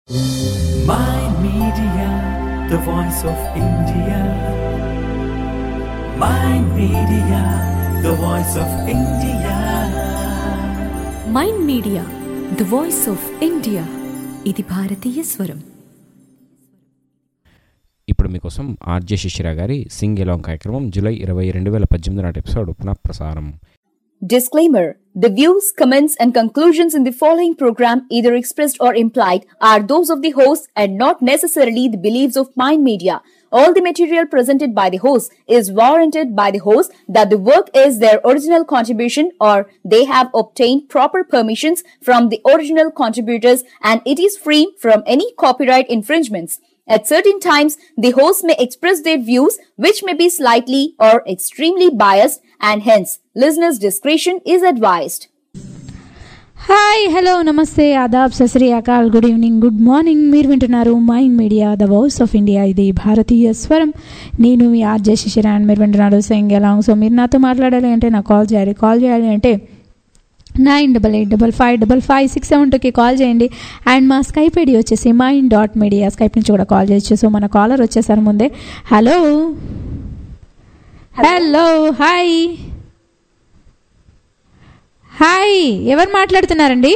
My Media, the voice of India. My Media, the voice of India. Mind media the voice of India ఇది భారతీయ స్వరం ఇప్పుడు మీకోసం RJ Shishira గారి Singh along కార్యక్రమం జూలై ఇరవై రెండు వేల పద్దెనిమిది నాటి ఎపిసోడ్ పునః ప్రసారం Disclaimer The views, comments, and conclusions in the following program, either expressed or implied, are those of the host and not necessarily the beliefs of Mind Media. All the material presented by the host is warranted by the host that the work is their original contribution or they have obtained proper permissions from the original contributors and it is free from any copyright infringements. At certain times, the host may express their views which may be slightly or extremely biased and hence listeners' discretion is advised. Hi hello నమస్తే ఆదాబ్ సశ్రీ అకాల్ good evening good morning మీరు వింటున్నారు mind media the voice of India ఇది భారతీయ స్వరం నేను మీ ఆర్జే శిశిరాన్ మీరు వింటున్నారు సింగ్ ఎలాంగ్ సో మీరు నాతో మాట్లాడాలి అంటే నాకు కాల్ చేయాలి కాల్ చేయాలి అంటే nine double eight double five double five six seven టూకి కాల్ చేయండి అండ్ మా స్కైప్ ఐడి వచ్చేసి మైండ్ డాట్ మీడియా స్కైప్ నుంచి కూడా కాల్ చేయొచ్చు సో మన కాలర్ వచ్చేసారు ముందే హలో హలో హాయ్ హాయ్ ఎవరు మాట్లాడుతున్నారండి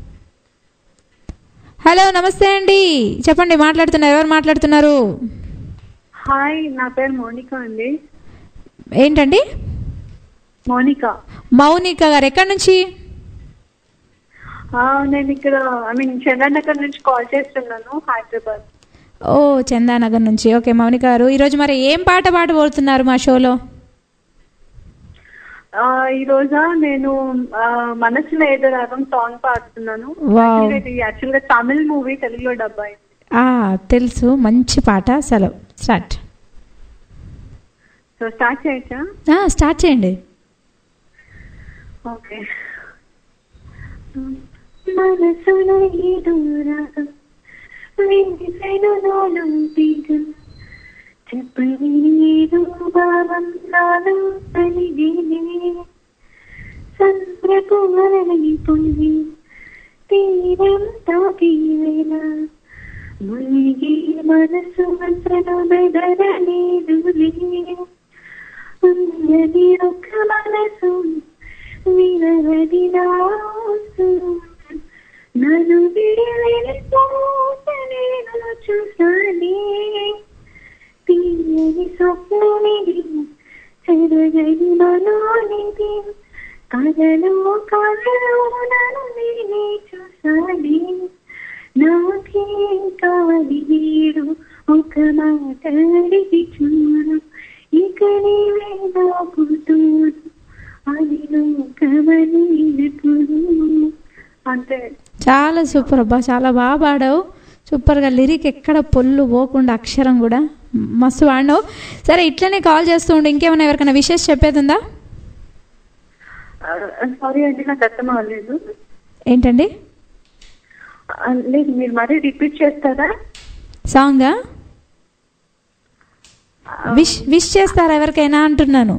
హలో నమస్తే అండి చెప్పండి మాట్లాడుతున్నారు ఎవరు మాట్లాడుతున్నారు హాయ్ నా పేరు మోనిక అండి ఏంటండి మోనిక మౌనిక గారు ఎక్కడి నుంచి ఆ, నేను ఇక్కడ ఐ మీన్ చంద్రనగర్ నుంచి కాల్ చేస్తున్నాను హైదరాబాద్ ఓ చందానగర్ నుంచి ఓకే మౌనిక గారు ఈరోజు మరి ఏం పాట పాడబోతున్నారు మా షోలో ఆ, ఈ రోజా నేను ఆ, మనసులో ఏదో రాగం సాంగ్ పాడుతున్నాను Wow. Actually ఇది యాక్చువల్ గా తమిళ్ మూవీ తెలుగులో డబ్బా అయింది ఆ, తెలుసు మంచి పాట సెలవు స్టార్ట్ సో స్టార్ట్ చేయొచ్చా ఆ, స్టార్ట్ చేయండి ఓకే మనసులో ఏదో రాగం వినిసెను నాలో తీగం చెప్పని ఏదో భావం నాలో కలిగినే సంద్రపు మరలి పొంగి తీరం తాకి వేళ మునిగి మనసు మంత్రను బెదరలేదు ఉన్నది ఒక మనసు వినవది నాసు నన్ను విడివెళ్ళిపోతనేను చూసానే తీయని స్వప్నమిది చెరగని మనోనిది కలలో కలలో నన్ను నేనే చూసానే నాకేం కావాలి వీడు ఒక మాట అడిగి చూడు ఇక నీవే నాకు తోడు అది లోకమనిప్పుడు అంతే చాలా సూపర్ అబ్బా చాలా బాగా పాడావు సూపర్గా లిరిక్ ఎక్కడ పొల్లు పోకుండా అక్షరం కూడా మస్తు పాడినావు సరే ఇట్లనే కాల్ చేస్తూ ఉండు ఇంకేమైనా ఎవరికైనా విషెస్ చెప్పేది ఉందా సారీ అండి నాకు అర్థం అవ్వలేదు ఏంటండి ఆ, లేదు మీరు మరీ రిపీట్ చేస్తారా సాంగా విష్ విష్ చేస్తారా ఎవరికైనా అంటున్నాను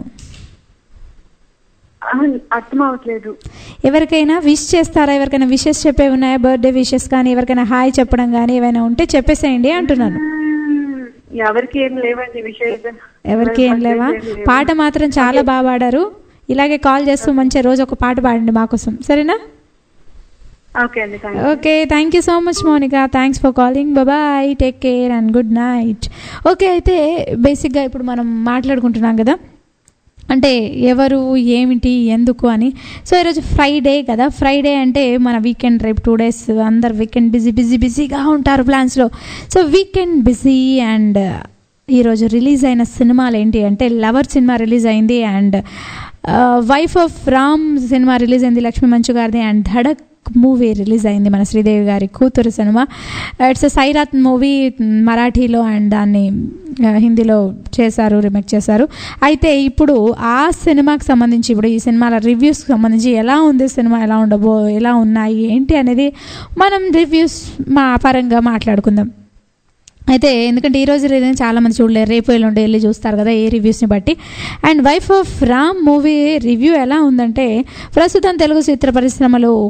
ఆ, అర్థం అవ్వట్లేదు ఎవరికైనా విష్ చేస్తారా ఎవరికైనా విషెస్ చెప్పేవి ఉన్నాయా బర్త్డే విషెస్ కానీ ఎవరికైనా హాయ్ చెప్పడం కానీ ఏమైనా ఉంటే చెప్పేసేయండి అంటున్నాను మ్మ్. ఎవరికి ఏం లేవండి విషయం ఎవరికి ఏం లేవా పాట మాత్రం చాలా బాగా పాడారు ఇలాగే కాల్ చేస్తూ మంచిగా రోజు ఒక పాట పాడండి మా కోసం సరేనా ఓకే అండి thank okay thank you so much Monica thanks for calling bye take care and good night okay అయితే బేసిక్గా ఇప్పుడు మనం మాట్లాడుకుంటున్నాం కదా అంటే ఎవరు ఏమిటి ఎందుకు అని సో ఈరోజు ఫ్రైడే కదా ఫ్రైడే అంటే మన వీకెండ్ రేపు టూ డేస్ అందరు వీకెండ్ బిజీ బిజీ బిజీగా ఉంటారు ప్లాన్స్లో సో వీకెండ్ బిజీ అండ్ ఈరోజు రిలీజ్ అయిన సినిమాలు ఏంటి అంటే లవర్ సినిమా రిలీజ్ అయింది అండ్ వైఫ్ ఆఫ్ రామ్ సినిమా రిలీజ్ అయింది లక్ష్మీ మంచు గారిది అండ్ ధడక్ మూవీ రిలీజ్ అయింది మన శ్రీదేవి గారి కూతురు సినిమా ఇట్స్ సైరాత్ మూవీ మరాఠీలో అండ్ దాన్ని ఆ, హిందీలో చేశారు రిమేక్ చేశారు అయితే ఇప్పుడు ఆ సినిమాకి సంబంధించి ఇప్పుడు ఈ సినిమాల రివ్యూస్కి సంబంధించి ఎలా ఉంది సినిమా ఎలా ఉండబో ఎలా ఉన్నాయి ఏంటి అనేది మనం రివ్యూస్ మా పరంగా మాట్లాడుకుందాం అయితే ఎందుకంటే ఈ రోజు రిలీజ్ చాలా మంది చూడలేరు రేపు ఎల్లుండి వెళ్ళి చూస్తారు కదా ఏ రివ్యూస్ని బట్టి and wife of Ram movie review ఎలా ఉందంటే ప్రస్తుతం తెలుగు చిత్ర పరిశ్రమలో కొత్త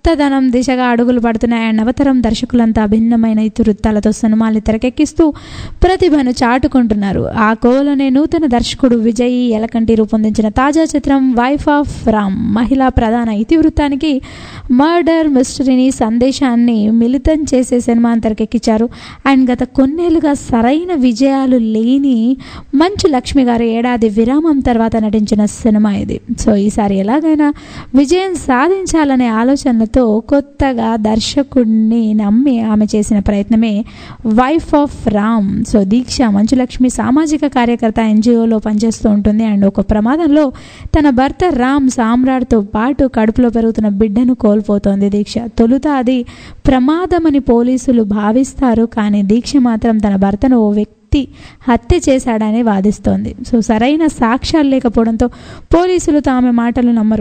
కొత్తదనం దిశగా అడుగులు పడుతున్నాయి అండ్ నవతరం దర్శకులంతా భిన్నమైన ఇతివృత్తాలతో సినిమాల్ని తెరకెక్కిస్తూ ప్రతిభను చాటుకుంటున్నారు ఆ కోలోనే నూతన దర్శకుడు విజయ్ ఎలకంటి రూపొందించిన తాజా చిత్రం వైఫ్ ఆఫ్ రామ్ మహిళా ప్రధాన ఇతివృత్తానికి మర్డర్ మిస్టరీని సందేశాన్ని మిళితం చేసే సినిమాని తెరకెక్కించారు అండ్ గత కొన్నేళ్లుగా సరైన విజయాలు లేని మంచు లక్ష్మి గారు ఏడాది విరామం తర్వాత నటించిన సినిమా ఇది సో ఈసారి ఎలాగైనా విజయం సాధించాలనే ఆలోచనలతో కొత్తగా దర్శకుడిని నమ్మి ఆమె చేసిన ప్రయత్నమే వైఫ్ ఆఫ్ రామ్ సో దీక్ష మంచులక్ష్మి సామాజిక కార్యకర్త ఎన్జిఓలో పనిచేస్తూ ఉంటుంది అండ్ ఒక ప్రమాదంలో తన భర్త రామ్ సామ్రాట్తో పాటు కడుపులో పెరుగుతున్న బిడ్డను కోల్పోతోంది దీక్ష తొలుత అది ప్రమాదమని పోలీసులు భావిస్తారు కానీ దీక్ష మాత్రం తన భర్తను ఓ వ్యక్తి హత్య చేశాడని వాదిస్తోంది సో సరైన సాక్ష్యాలు లేకపోవడంతో పోలీసులు తామె మాటలు నమ్మరు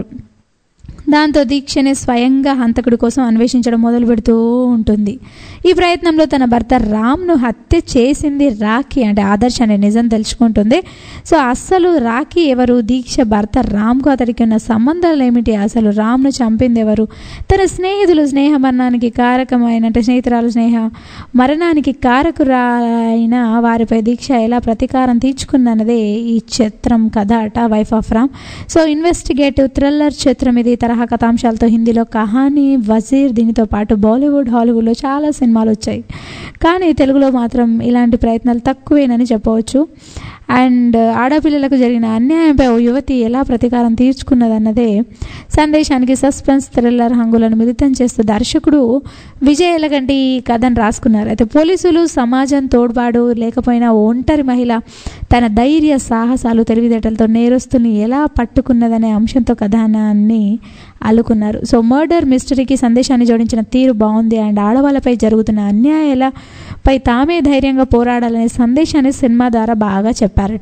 దాంతో దీక్షనే స్వయంగా హంతకుడి కోసం అన్వేషించడం మొదలు పెడుతూ ఉంటుంది ఈ ప్రయత్నంలో తన భర్త రామ్ను హత్య చేసింది రాఖీ అంటే ఆదర్శ్ అనే నిజం తెలుసుకుంటుంది సో అస్సలు రాఖీ ఎవరు దీక్ష భర్త రామ్కు అతడికి ఉన్న సంబంధాలు ఏమిటి అసలు రామ్ను చంపింది ఎవరు తన స్నేహితులు స్నేహ మరణానికి కారకమైన అంటే స్నేహితురాలు స్నేహ మరణానికి కారకురాలైన వారిపై దీక్ష ఎలా ప్రతీకారం తీర్చుకుందన్నదే ఈ చిత్రం కథ అట wife of Ram so investigative thriller cinema ఇది తరహా కథాంశాలతో హిందీలో కహానీ వజీర్ దీనితో పాటు బాలీవుడ్ హాలీవుడ్లో చాలా సినిమాలు వచ్చాయి కానీ తెలుగులో మాత్రం ఇలాంటి ప్రయత్నాలు తక్కువేనని చెప్పవచ్చు అండ్ ఆడపిల్లలకు జరిగిన అన్యాయంపై ఓ యువతి ఎలా ప్రతీకారం తీర్చుకున్నదన్నదే సందేశానికి సస్పెన్స్ థ్రిల్లర్ హంగులను మిళితం చేస్తూ దర్శకుడు విజయ్ ఎలగంటి ఈ కథను రాసుకున్నారు అయితే పోలీసులు సమాజం తోడ్పాడు లేకపోయినా ఒంటరి మహిళ తన ధైర్య సాహసాలు తెలివితేటలతో నేరస్తుని ఎలా పట్టుకున్నదనే అంశంతో కథనాన్ని అల్లుకున్నారు సో మర్డర్ మిస్టరీకి సందేశాన్ని జోడించిన తీరు బాగుంది అండ్ ఆడవాళ్ళపై జరుగుతున్న అన్యాయాల పై తామే ధైర్యంగా పోరాడాలనే సందేశాన్ని సినిమా ద్వారా బాగా చెప్పారట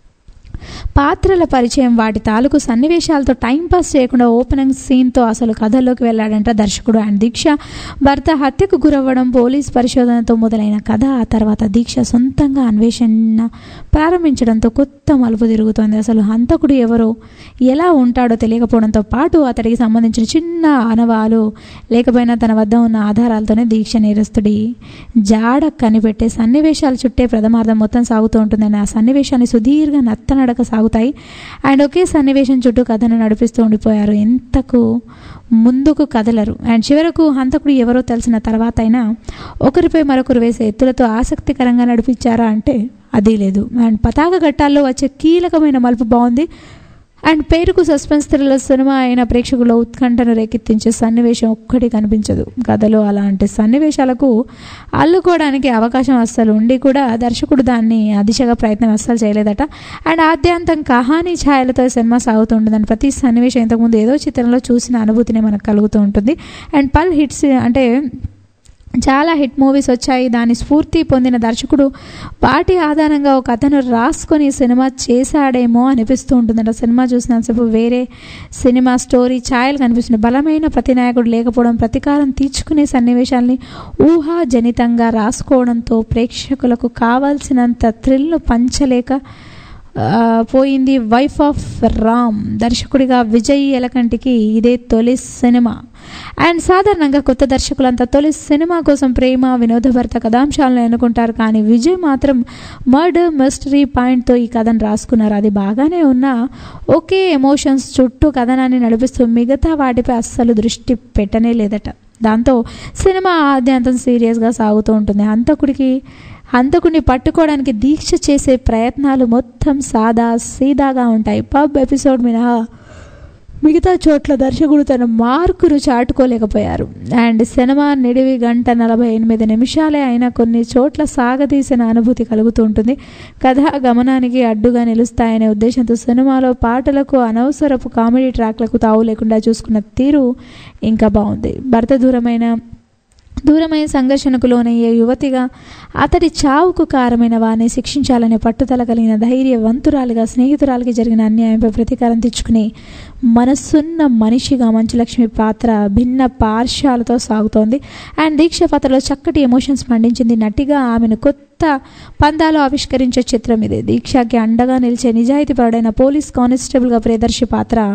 పాత్రల పరిచయం వాటి తాలూకు సన్నివేశాలతో టైంపాస్ చేయకుండా ఓపెనింగ్ సీన్తో అసలు కథలోకి వెళ్ళాడంట దర్శకుడు అండ్ దీక్ష భర్త హత్యకు గురవ్వడం పోలీస్ పరిశోధనతో మొదలైన కథ ఆ తర్వాత దీక్ష సొంతంగా అన్వేషణ ప్రారంభించడంతో కొత్త మలుపు తిరుగుతోంది అసలు హంతకుడు ఎవరో ఎలా ఉంటాడో తెలియకపోవడంతో పాటు అతడికి సంబంధించిన చిన్న ఆనవాలు లేకపోయినా తన వద్ద ఉన్న ఆధారాలతోనే దీక్ష నేరస్తుడి జాడ కనిపెట్టే సన్నివేశాలు చుట్టే ప్రథమార్థం మొత్తం సాగుతూ ఉంటుందని ఆ సన్నివేశాన్ని సుదీర్ఘ నత్తనడక సాగుతాయి అండ్ ఒకే సన్నివేశం చుట్టూ కథను నడిపిస్తూ ఉండిపోయారు ఎంతకు ముందుకు కదలరు అండ్ చివరకు హంతకుడు ఎవరో తెలిసిన తర్వాత అయినా ఒకరిపై మరొకరు వేసే ఎత్తులతో ఆసక్తికరంగా నడిపించారా అంటే అది లేదు అండ్ పతాక ఘట్టాల్లో వచ్చే కీలకమైన మలుపు బాగుంది అండ్ పేరుకు సస్పెన్స్ థ్రిల్లర్ సినిమా అయిన ప్రేక్షకుల ఉత్కంఠను రేకెత్తించే సన్నివేశం ఒక్కటి కనిపించదు కథలో అలాంటి సన్నివేశాలకు అల్లుకోవడానికి అవకాశం అస్సలు ఉండి కూడా దర్శకుడు దాన్ని ఆ దిశగా ప్రయత్నం అస్సలు చేయలేదట అండ్ ఆద్యాంతం కహానీ ఛాయలతో సినిమా సాగుతూ ఉంటుందని ప్రతి సన్నివేశం ఇంతకుముందు ఏదో చిత్రంలో చూసిన అనుభూతిని మనకు కలుగుతూ ఉంటుంది అండ్ పల్ హిట్స్ అంటే చాలా హిట్ మూవీస్ వచ్చాయి దాని స్ఫూర్తి పొందిన దర్శకుడు వాటి ఆధారంగా ఒక కథను రాసుకొని సినిమా చేశాడేమో అనిపిస్తూ ఉంటుందంట సినిమా చూసినంతసేపు వేరే సినిమా స్టోరీ ఛాయలు కనిపిస్తుంది బలమైన ప్రతినాయకుడు లేకపోవడం ప్రతీకారం తీర్చుకునే సన్నివేశాల్ని ఊహాజనితంగా రాసుకోవడంతో ప్రేక్షకులకు కావాల్సినంత థ్రిల్ను పంచలేక ఆ, పోయింది వైఫ్ ఆఫ్ రామ్ దర్శకుడిగా విజయ్ ఎలకంటికి ఇదే తొలి సినిమా అండ్ సాధారణంగా కొత్త దర్శకులంతా తొలి సినిమా కోసం ప్రేమ వినోదభరిత కథాంశాలను ఎన్నుకుంటారు కానీ విజయ్ మాత్రం మర్డర్ మిస్టరీ పాయింట్తో ఈ కథను రాసుకున్నారు అది బాగానే ఉన్నా ఒకే ఎమోషన్స్ చుట్టూ కథనాన్ని నడిపిస్తూ మిగతా వాటిపై అస్సలు దృష్టి పెట్టనే లేదట దాంతో సినిమా ఆద్యంతం సీరియస్గా సాగుతూ ఉంటుంది హంతకుడికి హంతకుడిని పట్టుకోవడానికి దీక్ష చేసే ప్రయత్నాలు మొత్తం సాదా సీదాగా ఉంటాయి పబ్ ఎపిసోడ్ మినహా మిగతా చోట్ల దర్శకుడు తన మార్కును చాటుకోలేకపోయారు అండ్ సినిమా నిడివి గంట నలభై ఎనిమిది నిమిషాలే అయినా కొన్ని చోట్ల సాగతీసిన అనుభూతి కలుగుతూ ఉంటుంది కథా గమనానికి అడ్డుగా నిలుస్తాయనే ఉద్దేశంతో సినిమాలో పాటలకు అనవసరపు కామెడీ ట్రాక్లకు తావు లేకుండా చూసుకున్న తీరు ఇంకా బాగుంది భర్త దూరమైన దూరమైన సంఘర్షణకు లోనయ్యే యువతిగా అతడి చావుకు కారమైన వారిని శిక్షించాలనే పట్టుదల కలిగిన ధైర్యవంతురాలుగా స్నేహితురాలకి జరిగిన అన్యాయంపై ప్రతీకారం తెచ్చుకుని మనసున్న మనిషిగా మంచులక్ష్మి పాత్ర భిన్న పార్శ్వాలతో సాగుతోంది అండ్ దీక్ష పాత్రలో చక్కటి ఎమోషన్స్ పండించింది నటిగా ఆమెను కొత్త పందాలు ఆవిష్కరించే చిత్రం ఇది దీక్షకి అండగా నిలిచే నిజాయితీపరుడైన పోలీస్ కానిస్టేబుల్గా ప్రియదర్శి పాత్ర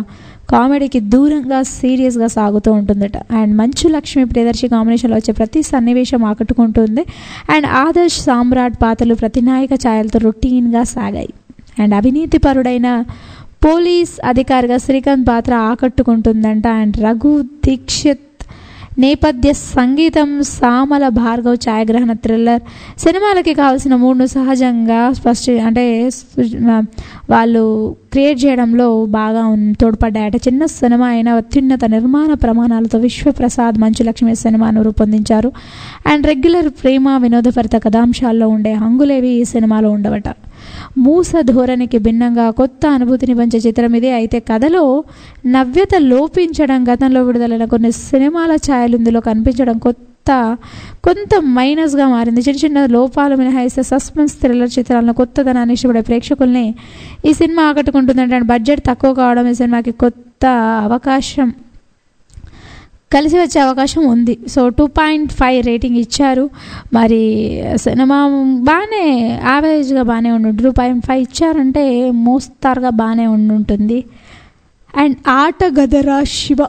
కామెడీకి దూరంగా సీరియస్గా సాగుతూ ఉంటుందట అండ్ మంచు లక్ష్మి ప్రియదర్శి కాంబినేషన్లో వచ్చే ప్రతి సన్నివేశం ఆకట్టుకుంటుంది అండ్ ఆదర్శ్ సామ్రాట్ పాత్రలు ప్రతి నాయక ఛాయలతో రొటీన్గా సాగాయి అండ్ అవినీతిపరుడైన పోలీస్ అధికారిగా శ్రీకాంత్ పాత్ర ఆకట్టుకుంటుందంట అండ్ రఘు దీక్షిత్ నేపథ్య సంగీతం సామల భార్గవ్ ఛాయాగ్రహణ థ్రిల్లర్ సినిమాలకి కావాల్సిన మూడును సహజంగా స్పష్ట అంటే సు- వాళ్ళు క్రియేట్ చేయడంలో బాగా ఉన్- తోడ్పడ్డాయట చిన్న సినిమా అయిన అత్యున్నత నిర్మాణ ప్రమాణాలతో విశ్వప్రసాద్ మంచు లక్ష్మి సినిమాను రూపొందించారు అండ్ రెగ్యులర్ ప్రేమ వినోదభరిత కథాంశాల్లో ఉండే హంగులేవి ఈ సినిమాలో ఉండవట మూస ధోరణికి భిన్నంగా కొత్త అనుభూతిని పంచే చిత్రం ఇది అయితే కథలో నవ్యత లోపించడం గతంలో విడుదలైన కొన్ని సినిమాల ఛాయలు ఇందులో కనిపించడం కొత్త కొంత మైనస్గా మారింది చిన్న చిన్న లోపాలు మినహాయిస్తే సస్పెన్స్ థ్రిల్లర్ చిత్రాలను కొత్తదనాన్ని ఇష్టపడే ప్రేక్షకుల్ని ఈ సినిమా ఆకట్టుకుంటుందంటే అండ్ బడ్జెట్ తక్కువ కావడం ఈ సినిమాకి కొత్త అవకాశం కలిసి వచ్చే అవకాశం ఉంది so two point five rating ఇచ్చారు మరి సినిమా బాగానే యావరేజ్గా బాగానే ఉండి టూ పాయింట్ ఫైవ్ ఇచ్చారంటే మోస్తారుగా బాగానే ఉండి ఉంటుంది అండ్ ఆట గదరా శివ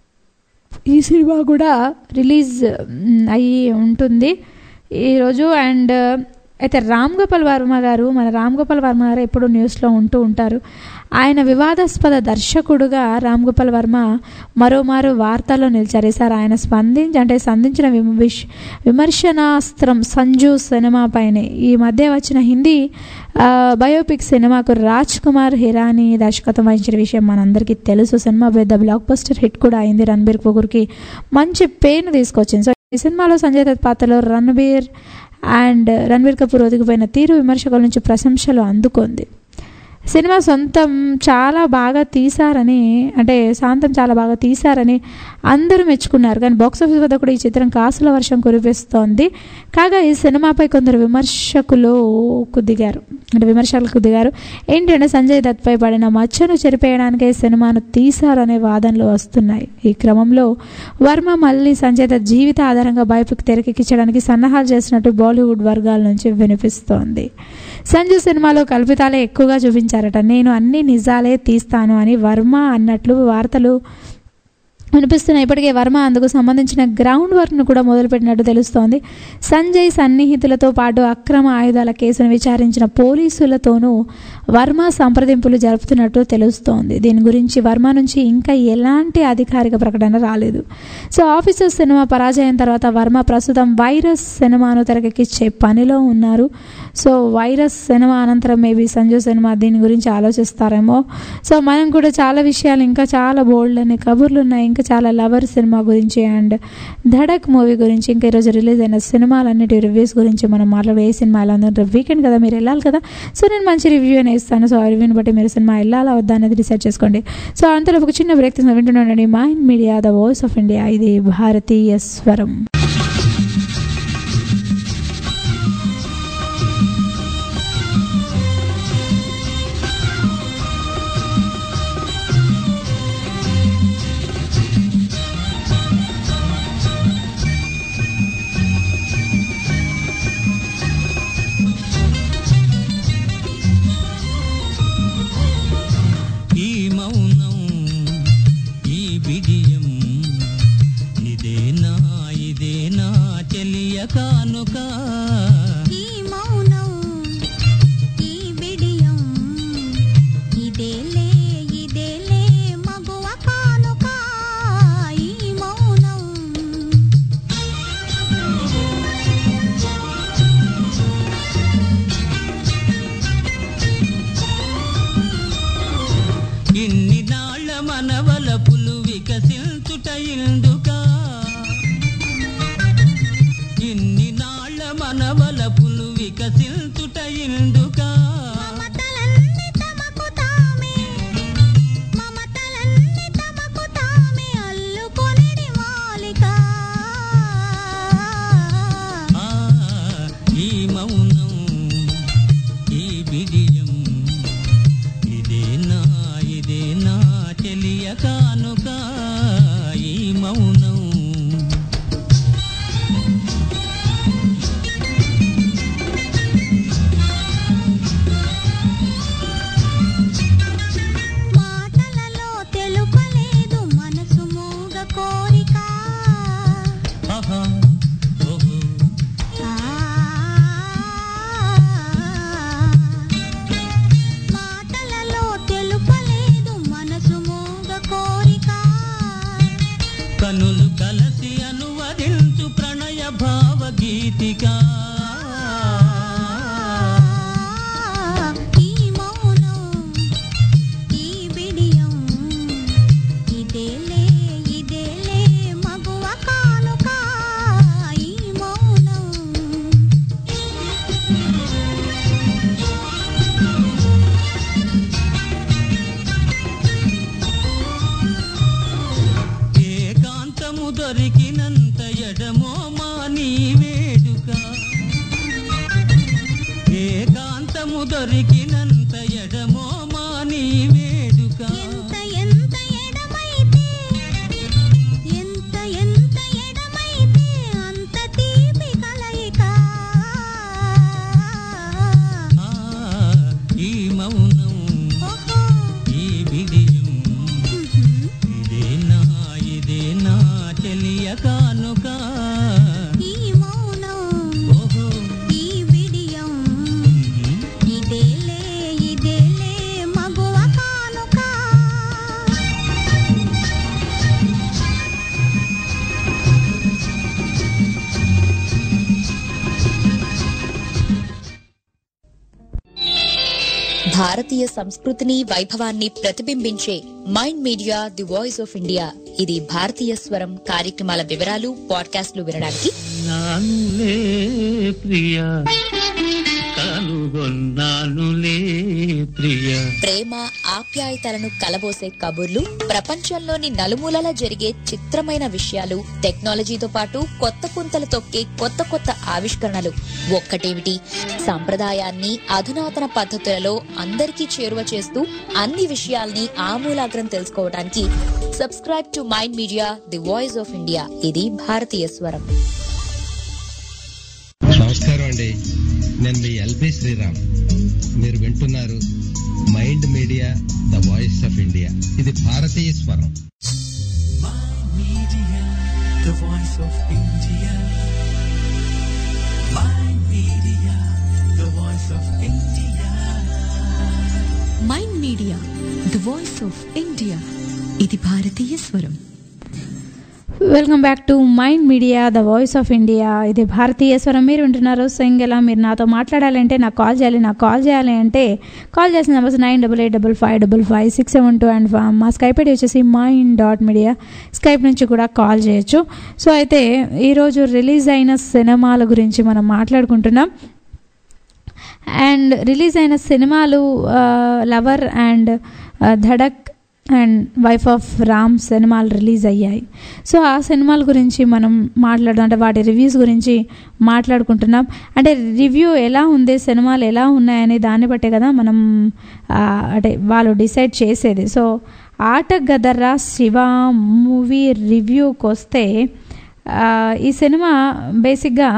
ఈ సినిమా కూడా రిలీజ్ మ్, అయ్యి ఉంటుంది ఈరోజు అండ్ అయితే రామ్ గోపాల్ వర్మ గారు మన రామ్ గోపాల్ వర్మ గారు ఎప్పుడు న్యూస్లో ఉంటూ ఉంటారు ఆయన వివాదాస్పద దర్శకుడుగా రామ్ గోపాల్ వర్మ మరోమారు వార్తల్లో నిలిచారు ఈసారి ఆయన స్పందించి అంటే సంధించిన విమ- విష్ విమర్శనాస్త్రం సంజు సినిమా పైనే ఈ మధ్య వచ్చిన హిందీ ఆ, బయోపిక్ సినిమాకు రాజ్ కుమార్ హిరానీ దర్శకత్వం వహించిన విషయం మనందరికీ తెలుసు సినిమా పెద్ద బ్లాక్ బస్టర్ హిట్ కూడా అయింది రణబీర్ కపూర్కి మంచి పేరును తీసుకొచ్చింది సో ఈ సినిమాలో సంజయ్ దత్ పాత్రలో రణబీర్ అండ్ రణబీర్ కపూర్ ఒదిగిపోయిన తీరు విమర్శకుల నుంచి ప్రశంసలు అందుకుంది సినిమా సొంతం చాలా బాగా తీశారని అంటే శాంతం చాలా బాగా తీశారని అందరూ మెచ్చుకున్నారు కానీ బాక్స్ ఆఫీస్ వద్ద కూడా ఈ చిత్రం కాసుల వర్షం కురిపిస్తోంది కాగా ఈ సినిమాపై కొందరు విమర్శకులు దిగారు అంటే విమర్శకులకు దిగారు ఏంటంటే సంజయ్ దత్పై పడిన మచ్చను చెరిపేయడానికే ఈ సినిమాను తీశారనే వాదనలు వస్తున్నాయి ఈ క్రమంలో వర్మ మళ్ళీ సంజయ్ దత్ జీవిత ఆధారంగా బయోపిక్ తెరకెక్కించడానికి సన్నాహాలు చేసినట్టు బాలీవుడ్ వర్గాల నుంచి వినిపిస్తోంది సంజు సినిమాలో కల్పితాలే ఎక్కువగా చూపించారట నేను అన్ని నిజాలే తీస్తాను అని వర్మ అన్నట్లు వార్తలు వినిపిస్తున్నాయి ఇప్పటికే వర్మ అందుకు సంబంధించిన గ్రౌండ్ వర్క్ను కూడా మొదలుపెట్టినట్టు తెలుస్తోంది సంజయ్ సన్నిహితులతో పాటు అక్రమ ఆయుధాల కేసును విచారించిన పోలీసులతోనూ వర్మ సంప్రదింపులు జరుపుతున్నట్టు తెలుస్తోంది దీని గురించి వర్మ నుంచి ఇంకా ఎలాంటి అధికారిక ప్రకటన రాలేదు సో ఆఫీసర్ సినిమా పరాజయం తర్వాత వర్మ ప్రస్తుతం వైరస్ సినిమాను తెరకెక్కించే పనిలో ఉన్నారు సో వైరస్ సినిమా అనంతరం మేబీ సంజు సినిమా దీని గురించి ఆలోచిస్తారేమో సో మనం కూడా చాలా విషయాలు ఇంకా చాలా బోల్డ్ అనే కబుర్లు ఉన్నాయి ఇంకా చాలా లవర్ సినిమా గురించి అండ్ ధడక్ మూవీ గురించి ఇంకా ఈరోజు రిలీజ్ అయిన సినిమాలన్నిటి రివ్యూస్ గురించి మనం మాట్లాడే ఏ సినిమా ఎలా ఉందో వీకెండ్ కదా మీరు వెళ్ళాలి కదా సో నేను మంచి రివ్యూ అనేది ఇస్తాను సో ఆ రివ్యూని బట్టి మీరు సినిమా వెళ్ళాలా వద్దా అనేది డిసైడ్ చేసుకోండి సో అంతలో ఒక చిన్న బ్రేక్ తీసుకుని వింటున్నానండి mind media the voice of India ఇది భారతీయ స్వరం ఈ మౌనం ఈ బిడియం ఇదేనా ఇదేనా చెలియ కానుక ఈ మౌనం ఈ బిడియం ఇదేలే ఇదేలే మగువ కానుక ఈ మౌనం ఇన్ని నాళ్ళ మనవల పులు వికసించుట ఇందుక ఇన్ని నాళ్ళ మనవల పులు వికసించుట ఇందుక మమతలన్నీ తమకు తామే మమతలన్నీ తమకు తామే అల్లుకొనిడి మాలిక ఆ, ఈ మౌనం ఈ బిడియం ఇదేనా ఇదేనా చెలియ కానుక ఈ మౌనం ఈ గీతికా ఈ మౌనం ఈ బిడియం ఇదేలే ఇదేలే మగువ కానుక ఈ మౌనం ఏకాంతము దొరికినంత ఎడమో మాని వేడుక ఏకాంతము దొరికినంత ఎడమో మాని వేడుక ఎంత ఎంత ఎడమైతే ఎంత ఎంత ఎడమైతే అంత తీపి కలయిక ఆ, ఈ మౌనం ఓహో ఈ బిడియం ఉహుం. ఇదేనా ఇదేనా చెలియ కానుక ఈ మౌనం ఓహో ఈ బిడియం ఉమ్. ఇదేలే ఇదేలే మగువ కానుక భారతీయ సంస్కృతిని వైభవాన్ని ప్రతిబింబించే mind media the voice of India ఇది భారతీయ స్వరం కార్యక్రమాల వివరాలు పాడ్కాస్ట్లు వినడానికి నానులే ప్రియ కనుగొన్నానులే ప్రియ ప్రేమ ఆప్యాయతలను కలబోసే కబుర్లు ప్రపంచంలోని నలుమూలలా జరిగే చిత్రమైన విషయాలు టెక్నాలజీతో పాటు కొత్త పుంతలు తొక్కే కొత్త కొత్త ఆవిష్కరణలు ఒక్కటేమిటి సంప్రదాయాన్ని అధునాతన పద్ధతులలో అందరికీ చేరువ చేస్తూ అన్ని విషయాల్ని ఆమూలాగ్రం తెలుసుకోవడానికి subscribe to mind media the voice of India ఇది భారతీయ స్వరం నమస్కారం అండి నేను మీ ఎల్బి శ్రీరామ్ మీరు వింటున్నారు mind media the voice of India ఇది భారతీయ స్వరం Mind Media, the voice of India. Mind Media, the voice of India. Mind media the voice of India ఇది భారతీయ స్వరం welcome back to mind media the voice of India ఇది భారతీయ స్వరం మీరు వింటున్నారు సింగలా మీరు నాతో మాట్లాడాలంటే నాకు కాల్ చేయాలి నాకు కాల్ చేయాలి అంటే కాల్ చేసిన numbers nine double eight double five double five six seven two and మా స్కైప్ ఐడి వచ్చేసి మైండ్ డాట్ మీడియా స్కైప్ నుంచి కూడా కాల్ చేయొచ్చు సో అయితే ఈరోజు రిలీజ్ అయిన సినిమాల గురించి మనం మాట్లాడుకుంటున్నాం అండ్ రిలీజ్ అయిన సినిమాలు lover and Dhadak and wife of Ram సినిమాలు రిలీజ్ అయ్యాయి సో ఆ సినిమాల గురించి మనం మాట్లాడదాం అంటే వాటి రివ్యూస్ గురించి మాట్లాడుకుంటున్నాం అంటే రివ్యూ ఎలా ఉంది సినిమాలు ఎలా ఉన్నాయని దాన్ని బట్టే కదా మనం ఆ, అంటే వాళ్ళు డిసైడ్ చేసేది సో ఆట గదర్రా శివ మూవీ రివ్యూకి వస్తే ఆ, ఈ సినిమా బేసిక్గా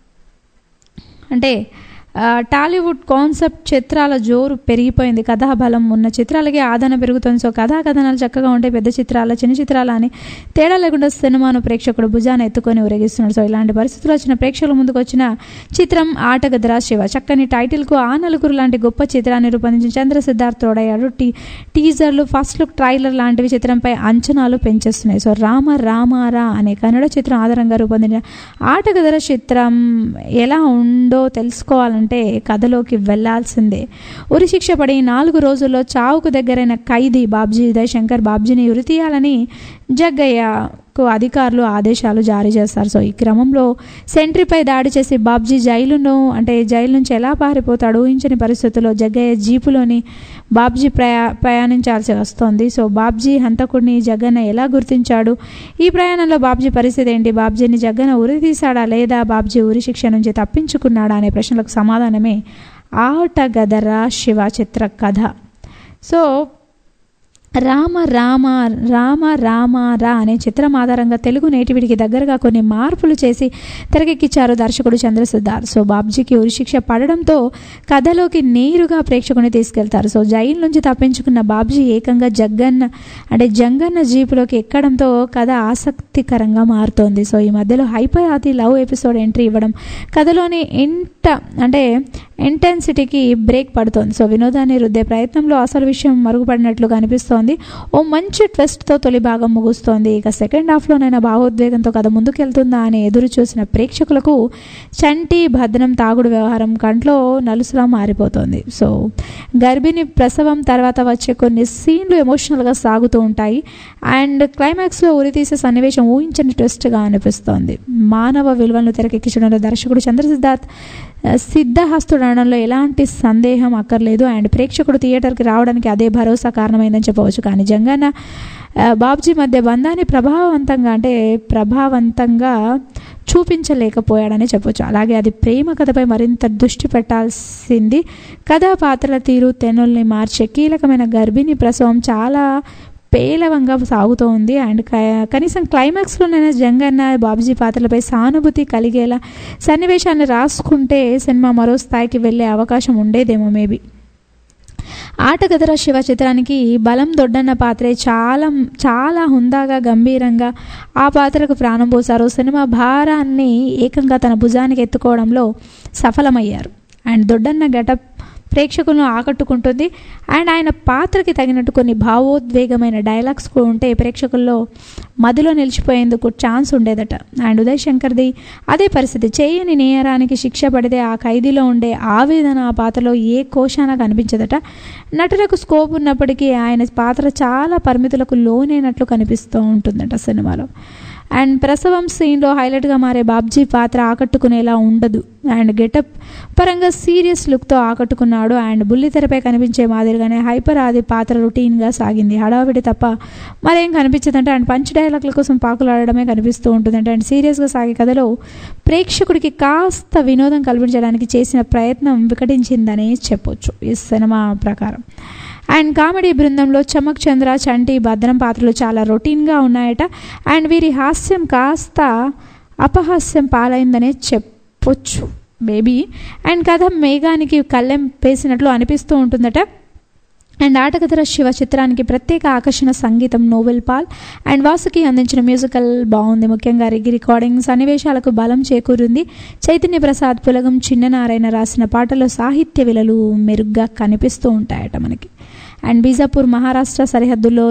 అంటే ఆ, టాలీవుడ్ కాన్సెప్ట్ చిత్రాల జోరు పెరిగిపోయింది కథాబలం ఉన్న చిత్రాలకి ఆదరణ పెరుగుతుంది సో కథా కథనాలు చక్కగా ఉంటే పెద్ద చిత్రాల చిన్న చిత్రాల అని తేడా లేకుండా సినిమాను ప్రేక్షకుడు భుజాన ఎత్తుకొని ఊరేగిస్తున్నాడు సో ఇలాంటి పరిస్థితులు వచ్చిన ప్రేక్షకుల ముందుకు వచ్చిన చిత్రం ఆటగదరా శివ చక్కని టైటిల్కు ఆ నలుగురు లాంటి గొప్ప చిత్రాన్ని రూపొందించిన చంద్ర సిద్ధార్థ్ తోడయ్యాడు టీ టీజర్లు ఫస్ట్ లుక్ ట్రైలర్ లాంటివి చిత్రంపై అంచనాలు పెంచేస్తున్నాయి సో రామ రామారా అనే కన్నడ చిత్రం ఆధారంగా రూపొందించిన ఆటగదర చిత్రం ఎలా ఉందో తెలుసుకోవాలంటే కథలోకి వెళ్లాల్సిందే ఉరి శిక్ష పడి నాలుగు రోజుల్లో చావుకు దగ్గరైన ఖైదీ బాబ్జీ శంకర్ బాబ్జీని ఉరి తీయాలని జగ్గయ్యకు అధికారులు ఆదేశాలు జారీ చేస్తారు సో ఈ క్రమంలో సెంట్రీపై దాడి చేసి బాబ్జీ జైలును అంటే జైలు నుంచి ఎలా పారిపోతాడు ఊహించని పరిస్థితుల్లో జగ్గయ్య జీపులోని బాబ్జీ ప్రయా ప్రయాణించాల్సి వస్తోంది సో బాబ్జీ హంతకుడిని జగన్న ఎలా గుర్తించాడు ఈ ప్రయాణంలో బాబ్జీ పరిస్థితి ఏంటి బాబ్జీని జగన్న ఉరి తీశాడా లేదా బాబ్జీ ఉరి శిక్ష నుంచి తప్పించుకున్నాడా అనే ప్రశ్నలకు సమాధానమే ఆట గదరా శివ చిత్ర కథ సో రామ రామ రామ రామ రా అనే చిత్రం ఆధారంగా తెలుగు నేటివిడికి దగ్గరగా కొన్ని మార్పులు చేసి తెరకెక్కించారు దర్శకుడు చంద్రసిద్ధార్ సో బాబ్జీకి ఉరిశిక్ష పడడంతో కథలోకి నేరుగా ప్రేక్షకుని తీసుకెళ్తారు సో జైలు నుంచి తప్పించుకున్న బాబ్జీ ఏకంగా జగ్గన్న అంటే జంగన్న జీపులోకి ఎక్కడంతో కథ ఆసక్తికరంగా మారుతోంది సో ఈ మధ్యలో హైపర్ ఆది లవ్ ఎపిసోడ్ ఎంట్రీ ఇవ్వడం కథలోని ఇంట అంటే ఇంటెన్సిటీకి బ్రేక్ పడుతోంది సో వినోదాన్ని రుద్దే ప్రయత్నంలో అసలు విషయం మరుగుపడినట్లుగా అనిపిస్తోంది కొనసాగుతోంది ఓ మంచి ట్విస్ట్తో తొలి భాగం ముగుస్తోంది ఇక సెకండ్ హాఫ్లోనైనా భావోద్వేగంతో కథ ముందుకెళ్తుందా అని ఎదురు చూసిన ప్రేక్షకులకు చంటి భద్రం తాగుడు వ్యవహారం కంట్లో నలుసులా మారిపోతుంది సో గర్భిణి ప్రసవం తర్వాత వచ్చే కొన్ని సీన్లు ఎమోషనల్గా సాగుతూ ఉంటాయి అండ్ క్లైమాక్స్లో ఉరితీసే సన్నివేశం ఊహించని ట్విస్ట్గా అనిపిస్తోంది మానవ విలువలను తెరకెక్కించడంలో దర్శకుడు చంద్రసిద్ధార్థ్ సిద్ధహస్తుడు అనడంలో ఎలాంటి సందేహం అక్కర్లేదు అండ్ ప్రేక్షకుడు థియేటర్కి రావడానికి అదే భరోసా కారణమైందని చెప్పవచ్చు కానీ జంగన్న ఆ, బాబ్జీ మధ్య బంధాన్ని ప్రభావవంతంగా అంటే ప్రభావవంతంగా చూపించలేకపోయాడని చెప్పొచ్చు అలాగే అది ప్రేమ కథపై మరింత దృష్టి పెట్టాల్సింది కథా పాత్రల తీరు తెనుల్ని మార్చే కీలకమైన గర్భిణీ ప్రసవం చాలా పేలవంగా సాగుతూ ఉంది అండ్ క- కనీసం క్లైమాక్స్లోనైనా జంగన్న బాబుజీ పాత్రలపై సానుభూతి కలిగేలా సన్నివేశాన్ని రాసుకుంటే సినిమా మరో స్థాయికి వెళ్ళే అవకాశం ఉండేదేమో మేబీ ఆటగదర శివ చిత్రానికి బలం దొడ్డన్న పాత్రే చాలా చాలా హుందాగా గంభీరంగా ఆ పాత్రకు ప్రాణం పోశారు సినిమా భారాన్ని ఏకంగా తన భుజానికి ఎత్తుకోవడంలో సఫలమయ్యారు అండ్ దొడ్డన్న గెటప్ ప్రేక్షకులను ఆకట్టుకుంటుంది అండ్ ఆయన పాత్రకి తగినట్టు కొన్ని భావోద్వేగమైన డైలాగ్స్ కూడా ఉంటే ప్రేక్షకుల్లో మదిలో నిలిచిపోయేందుకు ఛాన్స్ ఉండేదట అండ్ ఉదయ్ శంకర్ది అదే పరిస్థితి చేయని నేరానికి శిక్ష పడితే ఆ ఖైదీలో ఉండే ఆవేదన ఆ పాత్రలో ఏ కోశాన కనిపించదట నటులకు స్కోప్ ఉన్నప్పటికీ ఆయన పాత్ర చాలా పరిమితులకు లోనైనట్లు కనిపిస్తూ ఉంటుందట సినిమాలో అండ్ ప్రసవం సీన్లో హైలైట్గా మారే బాబ్జీ పాత్ర ఆకట్టుకునేలా ఉండదు అండ్ గెటప్ పరంగా సీరియస్ లుక్తో ఆకట్టుకున్నాడు అండ్ బుల్లితెరపై కనిపించే మాదిరిగానే హైపర్ ఆది పాత్ర రొటీన్గా సాగింది హడావిడి తప్ప మరేం కనిపించదంటే అండ్ పంచ్ డైలాగ్ల కోసం పాకులాడడమే కనిపిస్తూ ఉంటుందంటే అండ్ సీరియస్గా సాగే కథలో ప్రేక్షకుడికి కాస్త వినోదం కల్పించడానికి చేసిన ప్రయత్నం వికటించిందని చెప్పొచ్చు ఈ సినిమా ప్రకారం అండ్ కామెడీ బృందంలో చమక్ చంద్ర చంటి భద్రం పాత్రలు చాలా రొటీన్గా ఉన్నాయట అండ్ వీరి హాస్యం కాస్త అపహాస్యం పాలైందనే చెప్పొచ్చు బేబీ అండ్ కథ మేఘానికి కళ్ళెం వేసినట్లు అనిపిస్తూ ఉంటుందట అండ్ ఆటకథర శివ చిత్రానికి ప్రత్యేక ఆకర్షణ సంగీతం నోవెల్ పాల్ అండ్ వాసుకి అందించిన మ్యూజికల్ బాగుంది ముఖ్యంగా రిగి రికార్డింగ్ సన్నివేశాలకు బలం చేకూరింది చైతన్య ప్రసాద్ పులగం చిన్ననారాయణ రాసిన పాటలో సాహిత్య విలలు మెరుగ్గా కనిపిస్తూ ఉంటాయట మనకి అండ్ బీజాపూర్ మహారాష్ట్ర సరిహద్దులో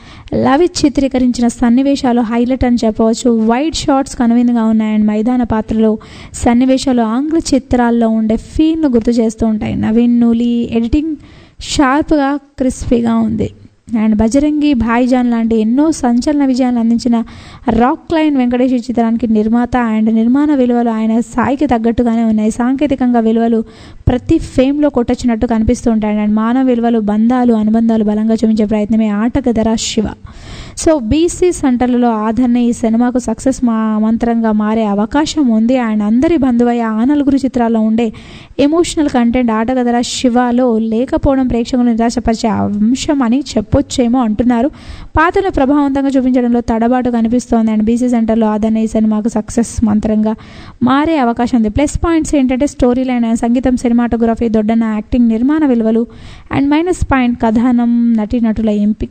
లవిత్ చిత్రీకరించిన సన్నివేశాలు హైలైట్ అని చెప్పవచ్చు వైడ్ షాట్స్ కనువిందుగా ఉన్నాయి అండ్ మైదాన పాత్రలో సన్నివేశాలు ఆంగ్ల చిత్రాల్లో ఉండే ఫీల్ను గుర్తు చేస్తూ ఉంటాయి నవీన్ నూలి ఎడిటింగ్ షార్ప్గా క్రిస్పీగా ఉంది అండ్ బజరంగి భాయిజాన్ లాంటి ఎన్నో సంచలన విజయాలను అందించిన రాక్ క్లైన్ వెంకటేష్ ఈ చిత్రానికి నిర్మాత అండ్ నిర్మాణ విలువలు ఆయన స్థాయికి తగ్గట్టుగానే ఉన్నాయి సాంకేతికంగా విలువలు ప్రతి ఫేమ్లో కొట్టొచ్చినట్టు కనిపిస్తూ ఉంటాయి అండ్ మానవ విలువలు బంధాలు అనుబంధాలు బలంగా చూపించే ప్రయత్నమే ఆటగదరా శివ సో బీసీ సెంటర్లలో ఆదరణ ఈ సినిమాకు సక్సెస్ మా మంత్రంగా మారే అవకాశం ఉంది అండ్ అందరి బంధువయ్య ఆ నలుగురు చిత్రాల్లో ఉండే ఎమోషనల్ కంటెంట్ ఆటగదరా శివలో లేకపోవడం ప్రేక్షకులను నిరాశపరిచే అంశం అని చెప్పొచ్చేమో అంటున్నారు పాత్రను ప్రభావవంతంగా చూపించడంలో తడబాటు కనిపిస్తోంది అండ్ బీసీ సెంటర్లో ఆదరణ ఈ సినిమాకు సక్సెస్ మంత్రంగా మారే అవకాశం ఉంది ప్లస్ పాయింట్స్ ఏంటంటే స్టోరీ లైన్ సంగీతం సినిమాటోగ్రఫీ దొడ్డన యాక్టింగ్ నిర్మాణ విలువలు అండ్ మైనస్ పాయింట్ కథనం నటీనటుల ఎంపిక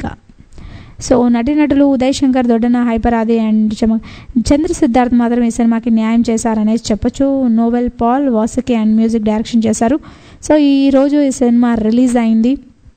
సో నటీనటులు ఉదయ్ శంకర్ దొడ్డన హైపర్ ఆది అండ్ చమ చంద్ర సిద్ధార్థ్ మాత్రం ఈ సినిమాకి న్యాయం చేశారనేసి చెప్పొచ్చు Noel Paul Vasuki and music direction చేశారు సో ఈరోజు ఈ సినిమా రిలీజ్ అయింది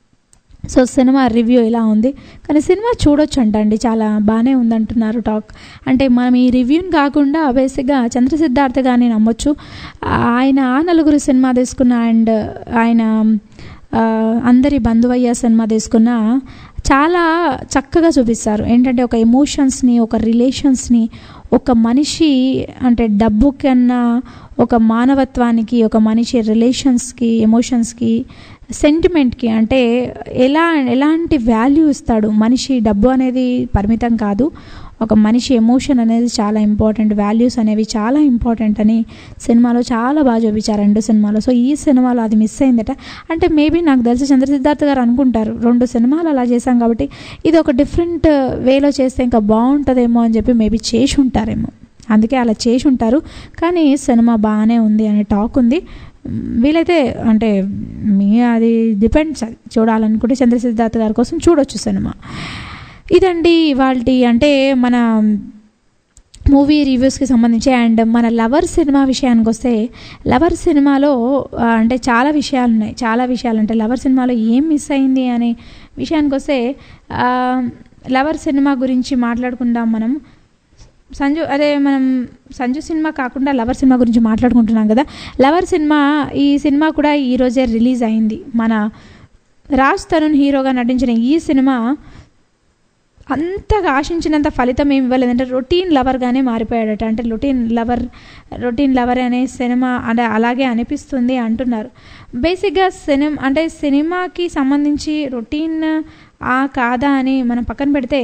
సో సినిమా రివ్యూ ఇలా ఉంది కానీ సినిమా చూడొచ్చు అంటండి చాలా బాగానే ఉందంటున్నారు టాక్ అంటే మనం ఈ రివ్యూని కాకుండా బేసిక్గా చంద్ర సిద్ధార్థ గారిని నమ్మొచ్చు ఆయన ఆ నలుగురు సినిమా తీసుకున్న అండ్ ఆయన ఆ, అందరి బంధువయ్య సినిమా తీసుకున్న చాలా చక్కగా చూపిస్తారు ఏంటంటే ఒక ఎమోషన్స్ని ఒక రిలేషన్స్ని ఒక మనిషి అంటే డబ్బు కన్నా ఒక మానవత్వానికి ఒక మనిషి రిలేషన్స్కి ఎమోషన్స్కి సెంటిమెంట్కి అంటే ఎలా ఎలాంటి వాల్యూ ఇస్తాడు మనిషి డబ్బు అనేది పరిమితం కాదు ఒక మనిషి ఎమోషన్ అనేది చాలా ఇంపార్టెంట్ వాల్యూస్ అనేవి చాలా ఇంపార్టెంట్ అని సినిమాలో చాలా బాగా చూపించారు రెండు సినిమాలో సో ఈ సినిమాలో అది మిస్ అయిందట అంటే మేబీ నాకు తెలిసి చంద్రసిద్ధార్థ్ గారు అనుకుంటారు రెండు సినిమాలు అలా చేశాం కాబట్టి ఇది ఒక డిఫరెంట్ వేలో చేస్తే ఇంకా బాగుంటుందేమో అని చెప్పి మేబీ చేసి ఉంటారేమో అందుకే అలా చేసి ఉంటారు కానీ సినిమా బాగానే ఉంది అనే టాక్ ఉంది మ్, వీలైతే అంటే మీ అది డిపెండ్స్ అది చూడాలనుకుంటే చంద్రసిద్ధార్థ్ గారి కోసం చూడొచ్చు సినిమా ఇదండి ఇవాళ అంటే మన మూవీ రివ్యూస్కి సంబంధించి అండ్ మన లవర్ సినిమా విషయానికి వస్తే లవర్ సినిమాలో ఆ, అంటే చాలా విషయాలు ఉన్నాయి చాలా విషయాలు అంటే లవర్ సినిమాలో ఏం మిస్ అయింది అనే విషయానికి వస్తే ఆ, లవర్ సినిమా గురించి మాట్లాడుకుందాం మనం సంజు అదే మనం సంజు సినిమా కాకుండా లవర్ సినిమా గురించి మాట్లాడుకుంటున్నాం కదా లవర్ సినిమా ఈ సినిమా కూడా ఈరోజే రిలీజ్ అయింది మన రాజ్ తరుణ్ హీరోగా నటించిన ఈ సినిమా అంతగా ఆశించినంత ఫలితం ఏమి ఇవ్వలేదంటే రొటీన్ లవర్గానే మారిపోయాడట అంటే రొటీన్ లవర్ రొటీన్ లవర్ అనే సినిమా అంటే అలాగే అనిపిస్తుంది అంటున్నారు బేసిక్గా సినిమా అంటే సినిమాకి సంబంధించి రొటీన్ ఆ కాదా అని మనం పక్కన పెడితే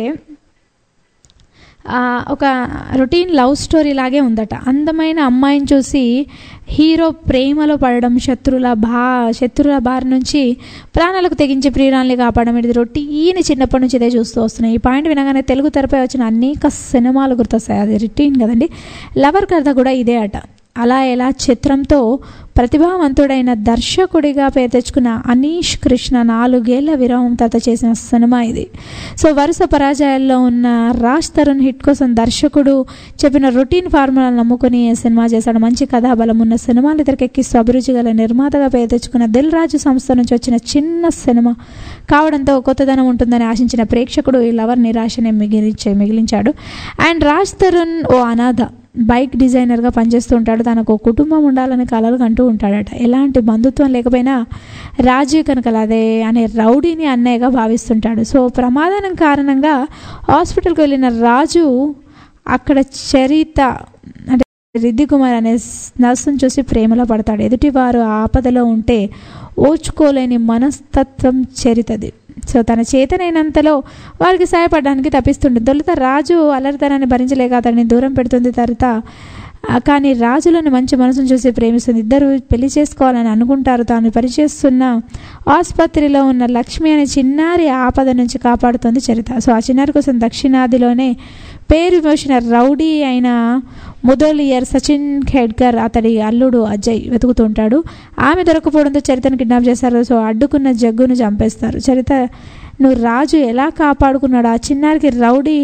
ఆ, ఒక రొటీన్ లవ్ స్టోరీ లాగే ఉందట అందమైన అమ్మాయిని చూసి హీరో ప్రేమలో పడడం శత్రుల బా శత్రుల బారి నుంచి ప్రాణాలకు తెగించి ప్రియురాల్ని కాపాడడం ఇది రొటీన్ చిన్నప్పటి నుంచి ఇదే చూస్తూ వస్తున్నాయి ఈ పాయింట్ వినగానే తెలుగు తెరపై వచ్చిన అనేక సినిమాలు గుర్తొస్తాయి అది రొటీన్ కదండి లవర్ కథ కూడా ఇదే అట అలా ఎలా చిత్రంతో ప్రతిభావంతుడైన దర్శకుడిగా పేరు తెచ్చుకున్న అనీష్ కృష్ణ నాలుగేళ్ల విరామం తర్వాత చేసిన సినిమా ఇది సో వరుస పరాజయాల్లో ఉన్న రాజ్ తరుణ్ హిట్ కోసం దర్శకుడు చెప్పిన రొటీన్ ఫార్ములాను నమ్ముకుని ఈ సినిమా చేశాడు మంచి కథాబలం ఉన్న సినిమాలు తెరకెక్కిస్తూ అభిరుచి గల నిర్మాతగా పేరు తెచ్చుకున్న దిల్ రాజు సంస్థ నుంచి వచ్చిన చిన్న సినిమా కావడంతో కొత్తదనం ఉంటుందని ఆశించిన ప్రేక్షకుడు ఈ లవర్ నిరాశనే మిగిలించే మిగిలించాడు అండ్ రాజ్ తరుణ్ ఓ అనాథ బైక్ డిజైనర్గా పనిచేస్తూ ఉంటాడు తనకు ఓ కుటుంబం ఉండాలని కలలు కంటూ ఉంటాడట ఎలాంటి బంధుత్వం లేకపోయినా రాజీవ్ కనకల అదే అనే రౌడీని అన్నయ్యగా భావిస్తుంటాడు సో ప్రమాదం కారణంగా హాస్పిటల్కి వెళ్ళిన రాజు అక్కడ చరిత అంటే రిద్ది కుమార్ అనే నర్సును చూసి ప్రేమలో పడతాడు ఎదుటివారు ఆపదలో ఉంటే ఓచుకోలేని మనస్తత్వం చరితది సో తన చేతనైనంతలో వారికి సహాయపడడానికి తప్పిస్తుంది తొలుత రాజు అలరితనాన్ని భరించలేక అతన్ని దూరం పెడుతుంది తర్వాత ఆ, కానీ రాజులోని మంచి మనసును చూసి ప్రేమిస్తుంది ఇద్దరు పెళ్లి చేసుకోవాలని అనుకుంటారు తాను పనిచేస్తున్న ఆసుపత్రిలో ఉన్న లక్ష్మి అనే చిన్నారి ఆపద నుంచి కాపాడుతుంది చరిత సో ఆ చిన్నారి కోసం దక్షిణాదిలోనే పేరు మోసిన రౌడీ అయిన ముదోలియర్ సచిన్ ఖేడ్కర్ అతడి అల్లుడు అజయ్ వెతుకుతుంటాడు ఆమె దొరకపోవడంతో చరితను కిడ్నాప్ చేస్తారు సో అడ్డుకున్న జగ్గును చంపేస్తారు చరిత నువ్వు రాజు ఎలా కాపాడుకున్నాడు ఆ చిన్నారికి రౌడీ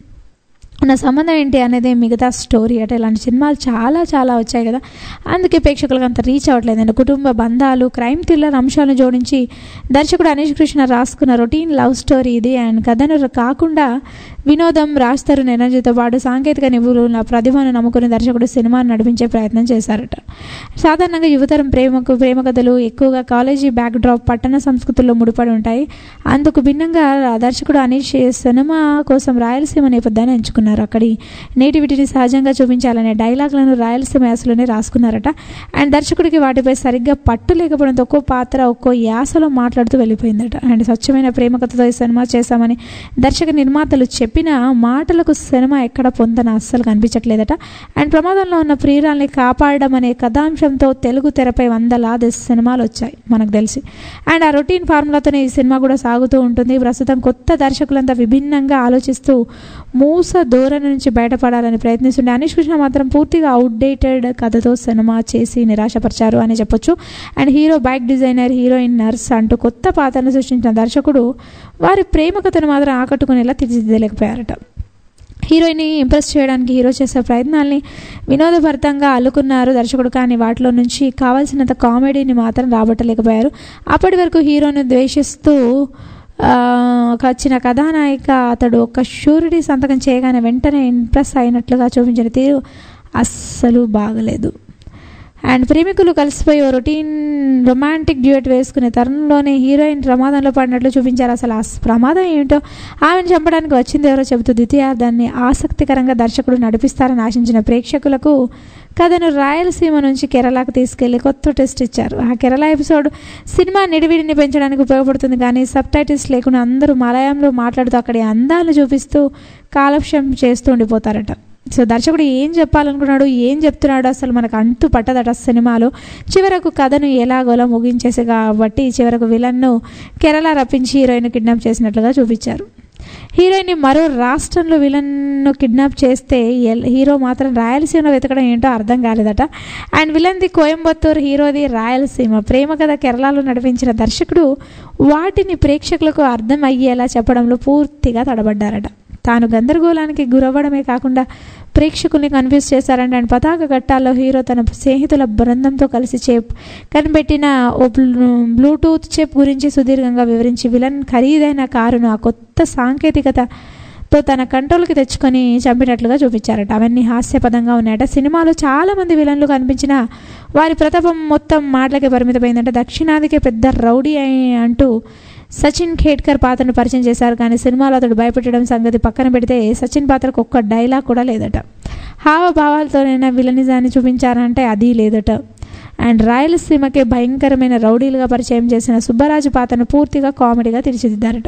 ఉన్న సంబంధం ఏంటి అనేది మిగతా స్టోరీ అంటే ఇలాంటి సినిమాలు చాలా చాలా వచ్చాయి కదా అందుకే ప్రేక్షకులకు అంత రీచ్ అవ్వట్లేదు అండి కుటుంబ బంధాలు క్రైమ్ థ్రిల్లర్ అంశాలను జోడించి దర్శకుడు అనీష్ కృష్ణ రాసుకున్న రొటీన్ లవ్ స్టోరీ ఇది అండ్ కథను కాకుండా వినోదం రాస్తారు ఎనర్జీతో పాటు సాంకేతిక నిపుణుల ప్రతిభను నమ్ముకుని దర్శకుడు సినిమాను నడిపించే ప్రయత్నం చేశారట సాధారణంగా యువతరం ప్రేమకు ప్రేమ కథలు ఎక్కువగా కాలేజీ బ్యాక్ డ్రాప్ పట్టణ సంస్కృతుల్లో ముడిపడి ఉంటాయి అందుకు భిన్నంగా దర్శకుడు అనీష్ సినిమా కోసం రాయలసీమ నేపథ్యాన్ని ఎంచుకున్నారు అక్కడి నేటివిటీని సహజంగా చూపించాలనే డైలాగ్లను రాయలసీమ యాసలోనే రాసుకున్నారట అండ్ దర్శకుడికి వాటిపై సరిగ్గా పట్టు లేకపోవడంతో ఒక్కో పాత్ర ఒక్కో యాసలో మాట్లాడుతూ వెళ్ళిపోయిందట అండ్ స్వచ్ఛమైన ప్రేమ కథతో ఈ సినిమా చేశామని దర్శక నిర్మాతలు చెప్పిన మాటలకు సినిమా ఎక్కడ పొందన అస్సలు కనిపించట్లేదట అండ్ ప్రమాదంలో ఉన్న ప్రియురాల్ని కాపాడడం అనే కథాంశంతో తెలుగు తెరపై వందలాది సినిమాలు వచ్చాయి మనకు తెలిసి అండ్ ఆ రొటీన్ ఫార్ములాతోనే ఈ సినిమా కూడా సాగుతూ ఉంటుంది ప్రస్తుతం కొత్త దర్శకులంతా విభిన్నంగా ఆలోచిస్తూ మూస ధోరణి నుంచి బయటపడాలని ప్రయత్నిస్తుండే అనీష్ కృష్ణ మాత్రం పూర్తిగా అవుట్డేటెడ్ కథతో సినిమా చేసి నిరాశపరిచారు అని చెప్పొచ్చు and hero bike designer heroine nurse అంటూ కొత్త పాత్రను సృష్టించిన దర్శకుడు వారి ప్రేమ కథను మాత్రం ఆకట్టుకునేలా తీర్చిదిద్దలేకపోయారట హీరోయిన్ని ఇంప్రెస్ చేయడానికి హీరో చేసే ప్రయత్నాల్ని వినోదభరితంగా అల్లుకున్నారు దర్శకుడు కానీ వాటిలో నుంచి కావాల్సినంత కామెడీని మాత్రం రాబట్టలేకపోయారు అప్పటి వరకు హీరోను ద్వేషిస్తూ ఆ, వచ్చిన కథానాయిక అతడు ఒక షూరిటీ సంతకం చేయగానే వెంటనే ఇంప్రెస్ అయినట్లుగా చూపించిన తీరు అస్సలు బాగలేదు అండ్ ప్రేమికులు కలిసిపోయి ఓ రొటీన్ రొమాంటిక్ డ్యూయట్ వేసుకునే తరుణంలోనే హీరోయిన్ ప్రమాదంలో పడినట్లు చూపించారు అసలు ఆ ప్రమాదం ఏమిటో ఆమెను చంపడానికి వచ్చింది ఎవరో చెబుతూ ద్వితీయార్థాన్ని ఆసక్తికరంగా దర్శకుడు నడిపిస్తారని ఆశించిన ప్రేక్షకులకు కథను రాయలసీమ నుంచి కేరళకు తీసుకెళ్లి కొత్త టెస్ట్ ఇచ్చారు ఆ కేరళ ఎపిసోడ్ సినిమా నిడివిడిని పెంచడానికి ఉపయోగపడుతుంది కానీ సబ్ టైటిల్స్ లేకుండా అందరూ మలయాంలో మాట్లాడుతూ అక్కడి అందాలను చూపిస్తూ కాలక్షేపం చేస్తూ ఉండిపోతారట సో దర్శకుడు ఏం చెప్పాలనుకున్నాడు ఏం చెప్తున్నాడు అసలు మనకు అంతు పట్టదట సినిమాలో చివరకు కథను ఎలాగోలా ముగించేసి కాబట్టి చివరకు విలన్ను కేరళ రప్పించి హీరోయిన్ కిడ్నాప్ చేసినట్లుగా చూపించారు హీరోయిన్ని మరో రాష్ట్రంలో విలన్ను కిడ్నాప్ చేస్తే ఎల్- హీరో మాత్రం రాయలసీమలో వెతకడం ఏంటో అర్థం కాలేదట అండ్ విలన్ది కోయంబత్తూర్ హీరోది రాయలసీమ ప్రేమ కథ కేరళలో నడిపించిన దర్శకుడు వాటిని ప్రేక్షకులకు అర్థం అయ్యేలా చెప్పడంలో పూర్తిగా తడబడ్డారట తాను గందరగోళానికి గురవ్వడమే కాకుండా ప్రేక్షకుల్ని కన్ఫ్యూజ్ చేశారంటే అండ్ పతాక ఘట్టాల్లో హీరో తన స్నేహితుల బృందంతో కలిసి చెప్ కనిపెట్టిన ఓ బ్లూ- బ్లూటూత్ చెప్ గురించి సుదీర్ఘంగా వివరించి విలన్ ఖరీదైన కారును ఆ కొత్త సాంకేతికతతో తన కంట్రోల్కి తెచ్చుకొని చంపినట్లుగా చూపించారట అవన్నీ హాస్యపదంగా ఉన్నాయట సినిమాలో చాలామంది విలన్లు కనిపించిన వారి ప్రతాపం మొత్తం మాటలకే పరిమితమైందంటే దక్షిణాదికే పెద్ద రౌడీ అయి అంటూ సచిన్ ఖేడ్కర్ పాత్రను పరిచయం చేశారు కానీ సినిమాలో అతడు భయపెట్టడం సంగతి పక్కన పెడితే సచిన్ పాత్రకు ఒక్క డైలాగ్ కూడా లేదట హావభావాలతోనైనా విలనిజాన్ని చూపించారంటే అది లేదట అండ్ రాయలసీమకే భయంకరమైన రౌడీలుగా పరిచయం చేసిన సుబ్బరాజు పాత్రను పూర్తిగా కామెడీగా తీర్చిదిద్దారట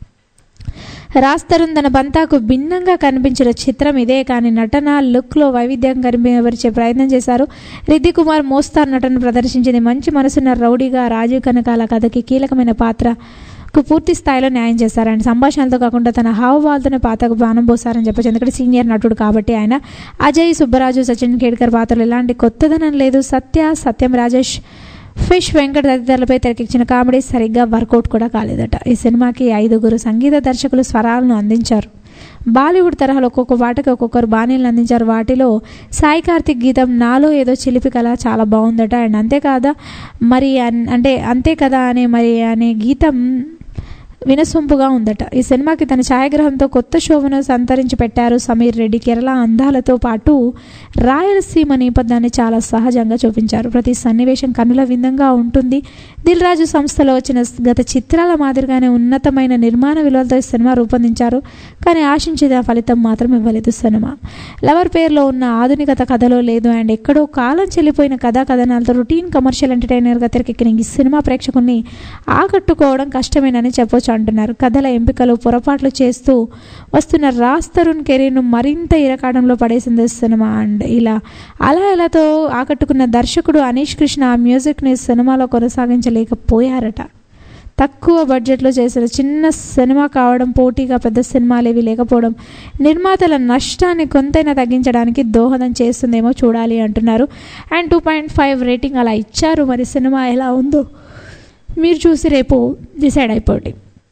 రాజ్ తరుణ్ తన బంతాకు భిన్నంగా కనిపించిన చిత్రం ఇదే కానీ నటన లుక్లో వైవిధ్యం కనిపించే ప్రయత్నం చేశారు రిద్ది కుమార్ మోస్తార్ నటన ప్రదర్శించింది మంచి మనసున్న రౌడీగా రాజీవ్ కనకాల కథకి కీలకమైన పాత్రకు పూర్తి స్థాయిలో న్యాయం చేశారు ఆయన సంభాషణలతో కాకుండా తన హావభావాలతోనే పాత్రకు బాణం పోసారని చెప్పచ్చు ఎందుకంటే సీనియర్ నటుడు కాబట్టి ఆయన అజయ్ సుబ్బరాజు సచిన్ కేడ్కర్ పాత్రలు ఎలాంటి కొత్తదనం లేదు సత్య సత్యం రాజేష్ ఫిష్ వెంకట్ తదితరులపై తెరకెక్కించిన కామెడీ సరిగ్గా వర్కౌట్ కూడా కాలేదట ఈ సినిమాకి ఐదుగురు సంగీత దర్శకులు స్వరాలను అందించారు బాలీవుడ్ తరహాలో ఒక్కొక్క పాటకి ఒక్కొక్కరు బాణీలను అందించారు వాటిలో సాయి కార్తిక్ గీతం నాలో ఏదో చిలిపి కళ చాలా బాగుందట అండ్ అంతేకాదా మరి అన్- అంటే అంతే కదా అనే మరి అనే గీతం వినసొంపుగా ఉందట ఈ సినిమాకి తన ఛాయాగ్రహంతో కొత్త శోభను సంతరించి పెట్టారు సమీర్ రెడ్డి కేరళ అందాలతో పాటు రాయలసీమ నేపథ్యాన్ని చాలా సహజంగా చూపించారు ప్రతి సన్నివేశం కనుల విందంగా ఉంటుంది దిల్ రాజు సంస్థలో వచ్చిన గత చిత్రాల మాదిరిగానే ఉన్నతమైన నిర్మాణ విలువలతో ఈ సినిమా రూపొందించారు కానీ ఆశించిన ఫలితం మాత్రం ఇవ్వలేదు సినిమా లవర్ పేరులో ఉన్న ఆధునికత కథలో లేదు అండ్ ఎక్కడో కాలం చెల్లిపోయిన కథా కథనాలతో రొటీన్ కమర్షియల్ ఎంటర్టైనర్గా తెరకెక్కిన ఈ సినిమా ప్రేక్షకుల్ని ఆకట్టుకోవడం కష్టమేనని చెప్పొచ్చు అంటున్నారు కథల ఎంపికలు పొరపాట్లు చేస్తూ వస్తున్న రాజ్ తరుణ్ కెరీర్ను మరింత ఇరకాడంలో పడేసింది ఈ సినిమా అండ్ ఇలా అలా ఎలాతో ఆకట్టుకున్న దర్శకుడు అనీష్ కృష్ణ ఆ మ్యూజిక్ని సినిమాలో కొనసాగించలేకపోయారట తక్కువ బడ్జెట్లో చేసిన చిన్న సినిమా కావడం పోటీగా పెద్ద సినిమాలు ఏవి లేకపోవడం నిర్మాతల నష్టాన్ని కొంతైనా తగ్గించడానికి దోహదం చేస్తుందేమో చూడాలి అంటున్నారు and two point five rating అలా ఇచ్చారు మరి సినిమా ఎలా ఉందో మీరు చూసి రేపు డిసైడ్ అయిపోండి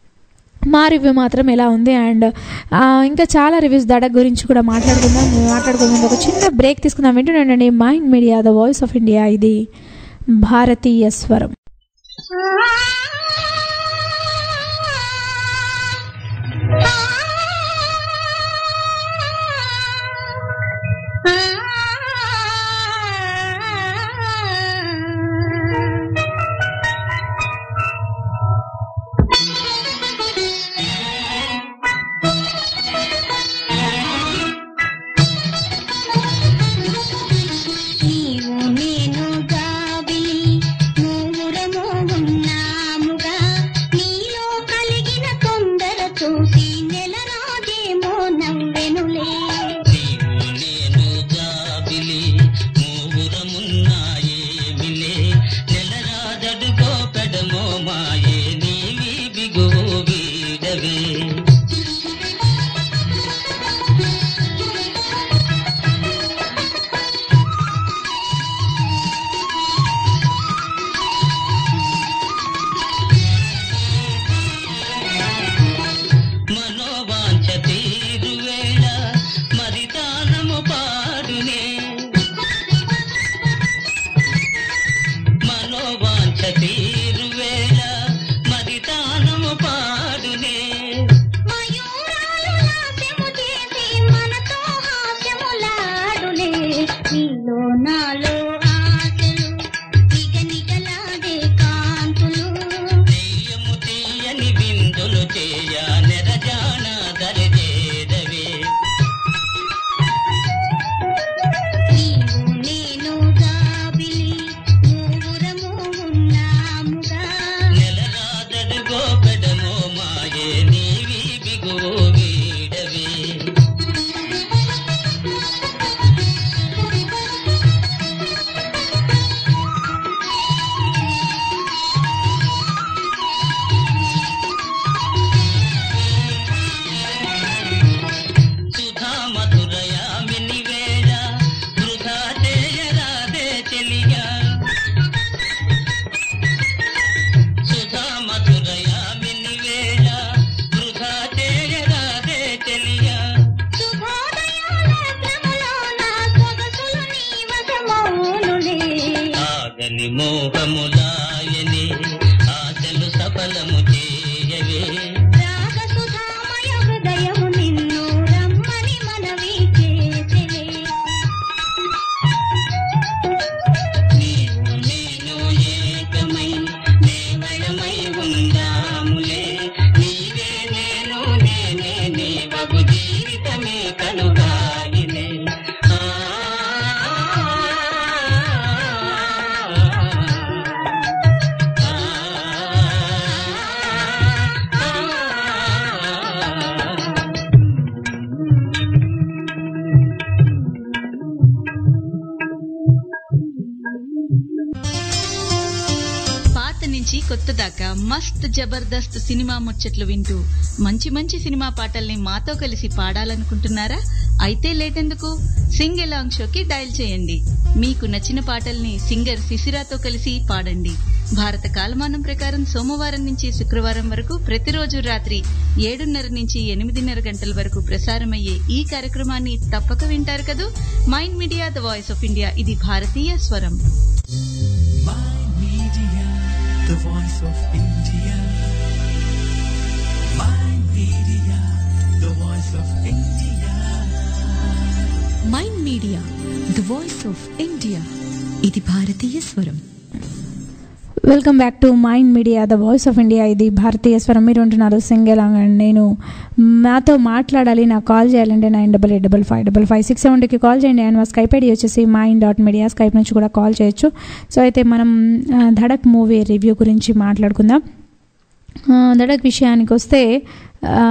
మా రివ్యూ మాత్రం ఎలా ఉంది అండ్ ఇంకా చాలా రివ్యూస్ దడ గురించి కూడా మాట్లాడుకుందాం మాట్లాడుకుందాం ఒక చిన్న బ్రేక్ తీసుకుందాం వింటున్నాండి mind media the voice of India ఇది భారతీయ స్వరం నీవు నేను గాబిలి మూరము ఉన్నాము నిర్మోహములాయనే ఆశలు సఫలము చేయవే రాగసుధామయ హృదయము నిన్ను రమ్మని మనవి చేసెనే నీవు నేను ఏకమై నేవళమై ఉందాములే నీవే నేను నేనే నీవగు జీవితమే కనుగాయిలే ఆ పాత నుంచి కొత్త దాకా మస్త్ జబర్దస్త్ సినిమా ముచ్చట్లు వింటూ మంచి మంచి సినిమా పాటల్ని మాతో కలిసి పాడాలనుకుంటున్నారా అయితే లేటెందుకు సింగ్ ఎలాంగ్ షోకి డయల్ చేయండి మీకు నచ్చిన పాటల్ని సింగర్ శిశిరాతో కలిసి పాడండి భారత కాలమానం ప్రకారం సోమవారం నుంచి శుక్రవారం వరకు ప్రతిరోజు రాత్రి ఏడున్నర నుంచి ఎనిమిదిన్నర గంటల వరకు ప్రసారమయ్యే ఈ కార్యక్రమాన్ని తప్పక వింటారు కదూ mind media the voice of India ఇది భారతీయ స్వరం the voice of India. My media, the voice of India. Mind media the voice of India ఇది భారతీయ స్వరం welcome back to mind media the voice of India ఇది భారతీయ స్వరం మీరు ఉంటున్నారు సింగెలాంగ్ అండ్ నేను నాతో మాట్లాడాలి నాకు కాల్ చేయాలంటే nine double eight double five double five six సెవెన్కి కాల్ చేయండి అండ్ మా స్కైప్ ఐడి వచ్చేసి మైండ్ డాట్ మీడియా స్కైప్ నుంచి కూడా కాల్ చేయొచ్చు సో అయితే మనం ఆ, ధడక్ మూవీ రివ్యూ గురించి మాట్లాడుకుందాం ఆ, ధడక్ విషయానికి వస్తే ఆ,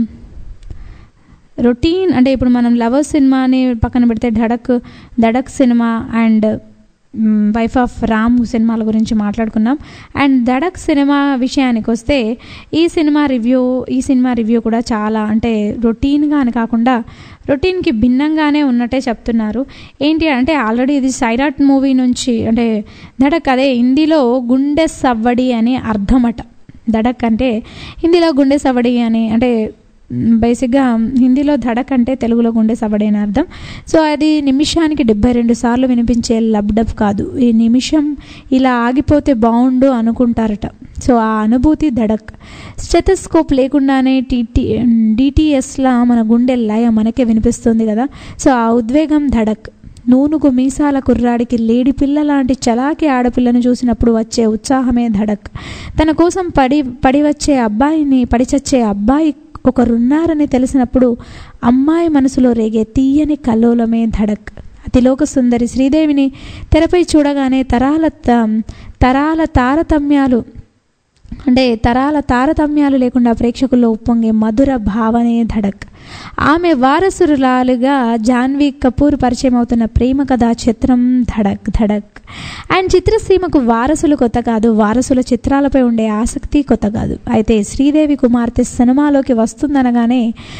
రొటీన్ అంటే ఇప్పుడు మనం లవర్ సినిమాని పక్కన పెడితే Dhadak Dhadak cinema and wife of Ram సినిమాల గురించి మాట్లాడుకున్నాం అండ్ ధడక్ సినిమా విషయానికి వస్తే ఈ సినిమా రివ్యూ ఈ సినిమా రివ్యూ కూడా చాలా అంటే రొటీన్గా అని కాకుండా రొటీన్కి భిన్నంగానే ఉన్నట్టే చెప్తున్నారు ఏంటి అంటే ఆల్రెడీ ఇది సైరాట్ మూవీ నుంచి అంటే ధడక్ అదే హిందీలో గుండె సవ్వడి అని అర్థమట ధడక్ అంటే హిందీలో గుండె సవ్వడి అని అంటే బేసిక్గా హిందీలో ధడక్ అంటే తెలుగులో గుండె సవడి అని అర్థం సో అది నిమిషానికి డెబ్బై రెండు సార్లు వినిపించే లబ్డబ్ కాదు ఈ నిమిషం ఇలా ఆగిపోతే బాగుండు అనుకుంటారట సో ఆ అనుభూతి ధడక్ స్టెథస్కోప్ లేకుండానే టీటీ డిటిఎస్లా మన గుండె లయ మనకే వినిపిస్తుంది కదా సో ఆ ఉద్వేగం ధడక్ నూనుగు మీసాల కుర్రాడికి లేడి పిల్ల లాంటి చలాకి ఆడపిల్లను చూసినప్పుడు వచ్చే ఉత్సాహమే ధడక్ తన కోసం పడి పడి వచ్చే అబ్బాయిని పడి చచ్చే అబ్బాయి ఒకరున్నారని తెలిసినప్పుడు అమ్మాయి మనసులో రేగే తీయని కల్లోలమే ధడక్ అతిలోక సుందరి శ్రీదేవిని తెరపై చూడగానే తరాల త- తరాల తారతమ్యాలు అంటే తరాల తారతమ్యాలు లేకుండా ప్రేక్షకుల్లో ఉప్పొంగే మధుర భావనే ధడక్ ఆమె వారసురాలుగా జాన్వీ కపూర్ పరిచయం అవుతున్న ప్రేమ కథా చిత్రం ధడక్ ధడక్ అండ్ చిత్రసీమకు వారసులు కొత్త కాదు వారసుల చిత్రాలపై ఉండే ఆసక్తి కొత్త కాదు అయితే శ్రీదేవి కుమార్తె సినిమాలోకి వస్తుందనగానే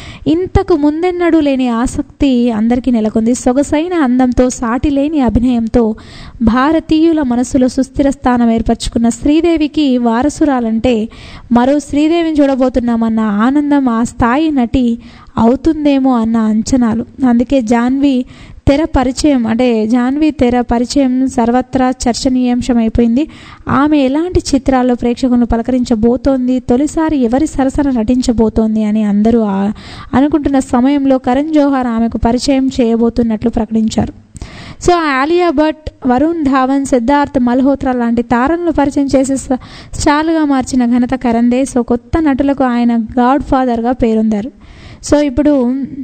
ఇంతకు ముందెన్నడూ లేని ఆసక్తి అందరికీ నెలకొంది సొగసైన అందంతో సాటి లేని అభినయంతో భారతీయుల మనసులో సుస్థిర స్థానం ఏర్పరచుకున్న శ్రీదేవికి వారసురాలంటే మరో శ్రీదేవిని చూడబోతున్నామన్న ఆనందం ఆ స్థాయి నటి అవుతుందేమో అన్న అంచనాలు అందుకే జాన్వి తెర పరిచయం అంటే జాన్వి తెర పరిచయం సర్వత్రా చర్చనీయాంశం అయిపోయింది ఆమె ఎలాంటి చిత్రాల్లో ప్రేక్షకులను పలకరించబోతోంది తొలిసారి ఎవరి సరసన నటించబోతోంది అని అందరూ ఆ- అనుకుంటున్న సమయంలో కరణ్ జోహార్ ఆమెకు పరిచయం చేయబోతున్నట్లు ప్రకటించారు సో ఆలియా భట్ వరుణ్ ధావన్ సిద్ధార్థ్ మల్హోత్రా లాంటి తారలను పరిచయం చేసి స- స్టార్లుగా మార్చిన ఘనత కరందే సో కొత్త నటులకు ఆయన గాడ్ ఫాదర్గా పేరొందారు సో ఇప్పుడు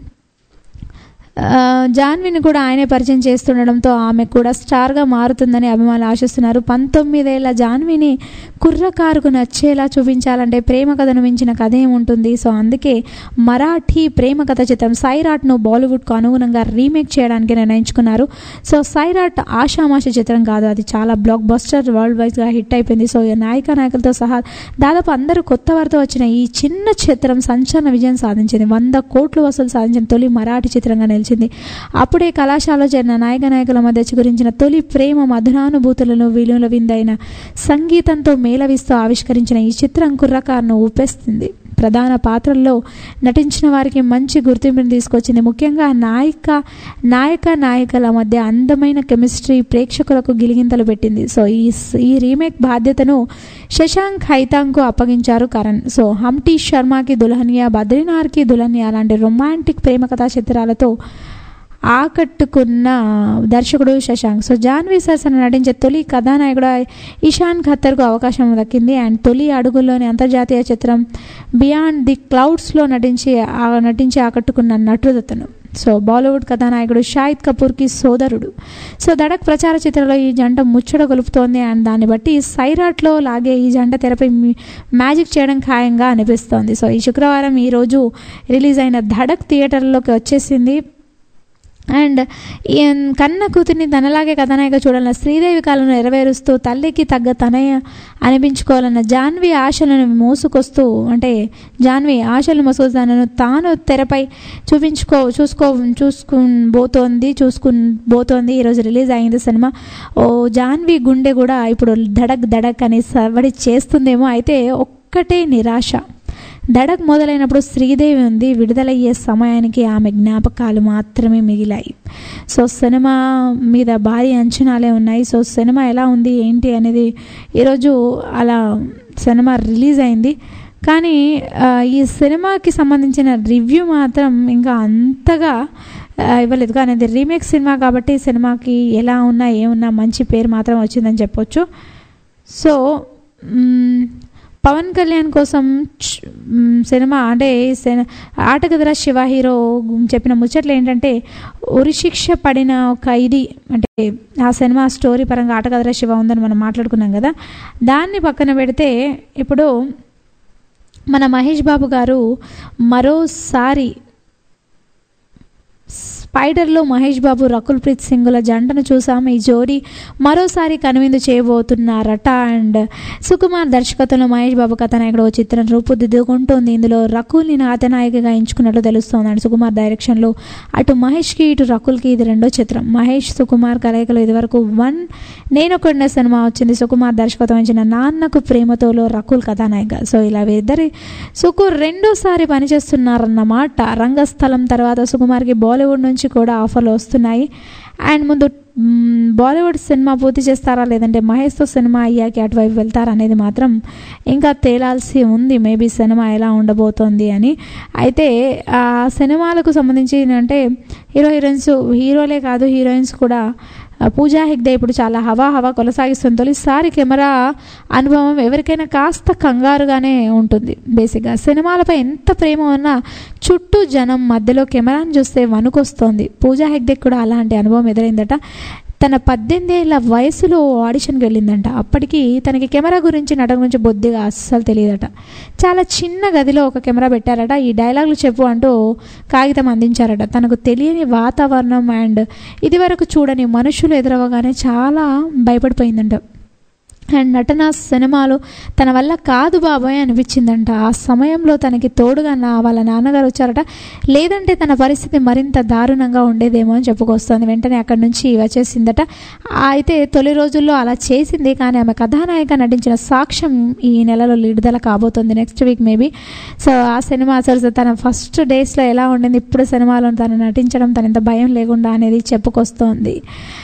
ఆ, జాన్విని కూడా ఆయనే పరిచయం చేస్తుండడంతో ఆమె కూడా స్టార్గా మారుతుందని అభిమానులు ఆశిస్తున్నారు పంతొమ్మిదేళ్ల జాన్విని కుర్రకారుకు నచ్చేలా చూపించాలంటే ప్రేమ కథను మించిన కథ ఏముంటుంది సో అందుకే మరాఠీ ప్రేమ కథ చిత్రం సైరాట్ను బాలీవుడ్కు అనుగుణంగా రీమేక్ చేయడానికి నిర్ణయించుకున్నారు సో సైరాట్ ఆషామాష చిత్రం కాదు అది చాలా బ్లాక్ బస్టర్ వరల్డ్ వైజ్గా హిట్ అయిపోయింది సో ఈ నాయిక నాయకులతో సహా దాదాపు అందరూ కొత్త వారితో వచ్చిన ఈ చిన్న చిత్రం సంచలన విజయం సాధించింది వంద కోట్లు వసూలు సాధించిన తొలి మరాఠీ చిత్రంగా నిలిచింది అప్పుడే కళాశాలలో చేరిన నాయక నాయకుల మధ్య గురించిన తొలి ప్రేమ మధురానుభూతులను విలువల విందైన సంగీతంతో మేళవిస్తూ ఆవిష్కరించిన ఈ చిత్రం కుర్రకారును ఊపేస్తుంది ప్రధాన పాత్రల్లో నటించిన వారికి మంచి గుర్తింపుని తీసుకొచ్చింది ముఖ్యంగా నాయిక నాయక నాయకుల మధ్య అందమైన కెమిస్ట్రీ ప్రేక్షకులకు గిలిగింతలు పెట్టింది సో ఈ ఈ రీమేక్ బాధ్యతను శశాంక్ హైతాంకు అప్పగించారు కరణ్ సో హంటీ శర్మకి దుల్హనియా బద్రీనార్కి దుల్హనియా లాంటి రొమాంటిక్ ప్రేమ కథా చిత్రాలతో ఆకట్టుకున్న దర్శకుడు శశాంక్ సో జాన్వీ సరసన నటించే తొలి కథానాయకుడు ఇషాన్ ఖత్తర్కు అవకాశం దక్కింది అండ్ తొలి అడుగుల్లోని అంతర్జాతీయ చిత్రం బియాండ్ ది క్లౌడ్స్లో నటించి ఆ- నటించి ఆకట్టుకున్న నటుడతను సో బాలీవుడ్ కథానాయకుడు షాహిద్ కపూర్కి సోదరుడు సో దడక్ ప్రచార చిత్రంలో ఈ జంట ముచ్చట గొలుపుతోంది అండ్ దాన్ని బట్టి సైరాట్లో లాగే ఈ జంట తెరపై మీ- మ్యాజిక్ చేయడం ఖాయంగా అనిపిస్తోంది సో ఈ శుక్రవారం ఈరోజు రిలీజ్ అయిన ధడక్ థియేటర్లోకి వచ్చేసింది అండ్ ఈయన కన్న కూతుర్ని తనలాగే కథనాయక చూడాలన్న శ్రీదేవి కాలను నెరవేరుస్తూ తల్లికి తగ్గ తనయ అనిపించుకోవాలన్న జాన్వి ఆశలను మోసుకొస్తూ అంటే జాన్వి ఆశలు మోసుకొస్తూ తనను తాను తెరపై చూపించుకో చూసుకో చూసుకుని పోతోంది చూసుకుని పోతోంది ఈరోజు రిలీజ్ అయింది సినిమా ఓ జాన్వి గుండె కూడా ఇప్పుడు దడక్ దడక్ అని సవడి చేస్తుందేమో అయితే ఒక్కటే నిరాశ దడక్ మొదలైనప్పుడు శ్రీదేవి ఉంది విడుదలయ్యే సమయానికి ఆమె జ్ఞాపకాలు మాత్రమే మిగిలాయి సో సినిమా మీద భారీ అంచనాలే ఉన్నాయి సో సినిమా ఎలా ఉంది ఏంటి అనేది ఈరోజు అలా సినిమా రిలీజ్ అయింది కానీ ఆ, ఈ సినిమాకి సంబంధించిన రివ్యూ మాత్రం ఇంకా అంతగా ఆ, ఇవ్వలేదు కానీ అది రీమేక్ సినిమా కాబట్టి సినిమాకి ఎలా ఉన్నా ఏమున్నా మంచి పేరు మాత్రం వచ్చిందని చెప్పొచ్చు సో మ్మ్, పవన్ కళ్యాణ్ కోసం చ్- మ్, సినిమా అంటే సిన- ఆటగదరా శివ హీరో చెప్పిన ముచ్చట్లు ఏంటంటే ఉరిశిక్ష పడిన ఒక ఇది అంటే ఆ సినిమా స్టోరీ పరంగా ఆటగదరా శివ ఉందని మనం మాట్లాడుకున్నాం కదా దాన్ని పక్కన పెడితే ఇప్పుడు మన మహేష్ బాబు గారు మరోసారి స్పైడర్లో మహేష్ బాబు రకుల్ ప్రీత్ సింగుల జంటను చూసాం ఈ జోడీ మరోసారి కనువిందు చేయబోతున్నారట అండ్ సుకుమార్ దర్శకత్వంలో మహేష్ బాబు కథానాయకుడు ఓ చిత్రం రూపుదిద్దుకుంటోంది ఇందులో రకుల్ని నాథనాయకగా ఎంచుకున్నట్లు తెలుస్తోంది అండ్ సుకుమార్ డైరెక్షన్లో అటు మహేష్కి ఇటు రకుల్కి ఇది రెండో చిత్రం మహేష్ సుకుమార్ కలయికలో ఇదివరకు వన్ నేనొకడిన సినిమా వచ్చింది సుకుమార్ దర్శకత్వం వహించిన నాన్నకు ప్రేమతోలో రకుల్ కథానాయిక సో ఇలా ఇద్దరి సుకు రెండోసారి పనిచేస్తున్నారన్నమాట రంగస్థలం తర్వాత సుకుమార్కి బాలీవుడ్ నుంచి కూడా ఆఫర్లు వస్తున్నాయి అండ్ ముందు మ్, బాలీవుడ్ సినిమా పూర్తి చేస్తారా లేదంటే మహేష్తో సినిమా అయ్యాక అటువైపు వెళ్తారా అనేది మాత్రం ఇంకా తేలాల్సి ఉంది మేబీ సినిమా ఎలా ఉండబోతోంది అని అయితే ఆ సినిమాలకు సంబంధించి అంటే హీరో హీరోయిన్స్ హీరోలే కాదు హీరోయిన్స్ కూడా ఆ, పూజా హెగ్డే ఇప్పుడు చాలా హవా హవా కొనసాగిస్తుంది తొలిసారి కెమెరా అనుభవం ఎవరికైనా కాస్త కంగారుగానే ఉంటుంది బేసిక్గా సినిమాలపై ఎంత ప్రేమ ఉన్నా చుట్టూ జనం మధ్యలో కెమెరాను చూస్తే వణుకొస్తోంది పూజా హెగ్డే కూడా అలాంటి అనుభవం ఎదురైందట తన పద్దెనిమిది ఏళ్ళ వయసులో ఆడిషన్కి వెళ్ళిందంట అప్పటికి తనకి కెమెరా గురించి నటన గురించి బొద్దిగా అస్సలు తెలియదట చాలా చిన్న గదిలో ఒక కెమెరా పెట్టారట ఈ డైలాగులు చెప్పు అంటూ కాగితం అందించారట తనకు తెలియని వాతావరణం అండ్ ఇదివరకు చూడని మనుషులు ఎదురవగానే చాలా భయపడిపోయిందంట అండ్ నటన సినిమాలు తన వల్ల కాదు బాబాయ్ అనిపించిందంట ఆ సమయంలో తనకి తోడుగా నా వాళ్ళ నాన్నగారు వచ్చారట లేదంటే తన పరిస్థితి మరింత దారుణంగా ఉండేదేమో అని చెప్పుకొస్తుంది వెంటనే అక్కడి నుంచి వచ్చేసిందట ఆ అయితే తొలి రోజుల్లో అలా చేసింది కానీ ఆమె కథానాయిక నటించిన సాక్ష్యం ఈ నెలలో విడుదల కాబోతుంది నెక్స్ట్ వీక్ మేబీ సో ఆ సినిమా అసలు తన ఫస్ట్ డేస్లో ఎలా ఉండింది ఇప్పుడు సినిమాలో తను నటించడం తన ఇంత భయం లేకుండా అనేది చెప్పుకొస్తోంది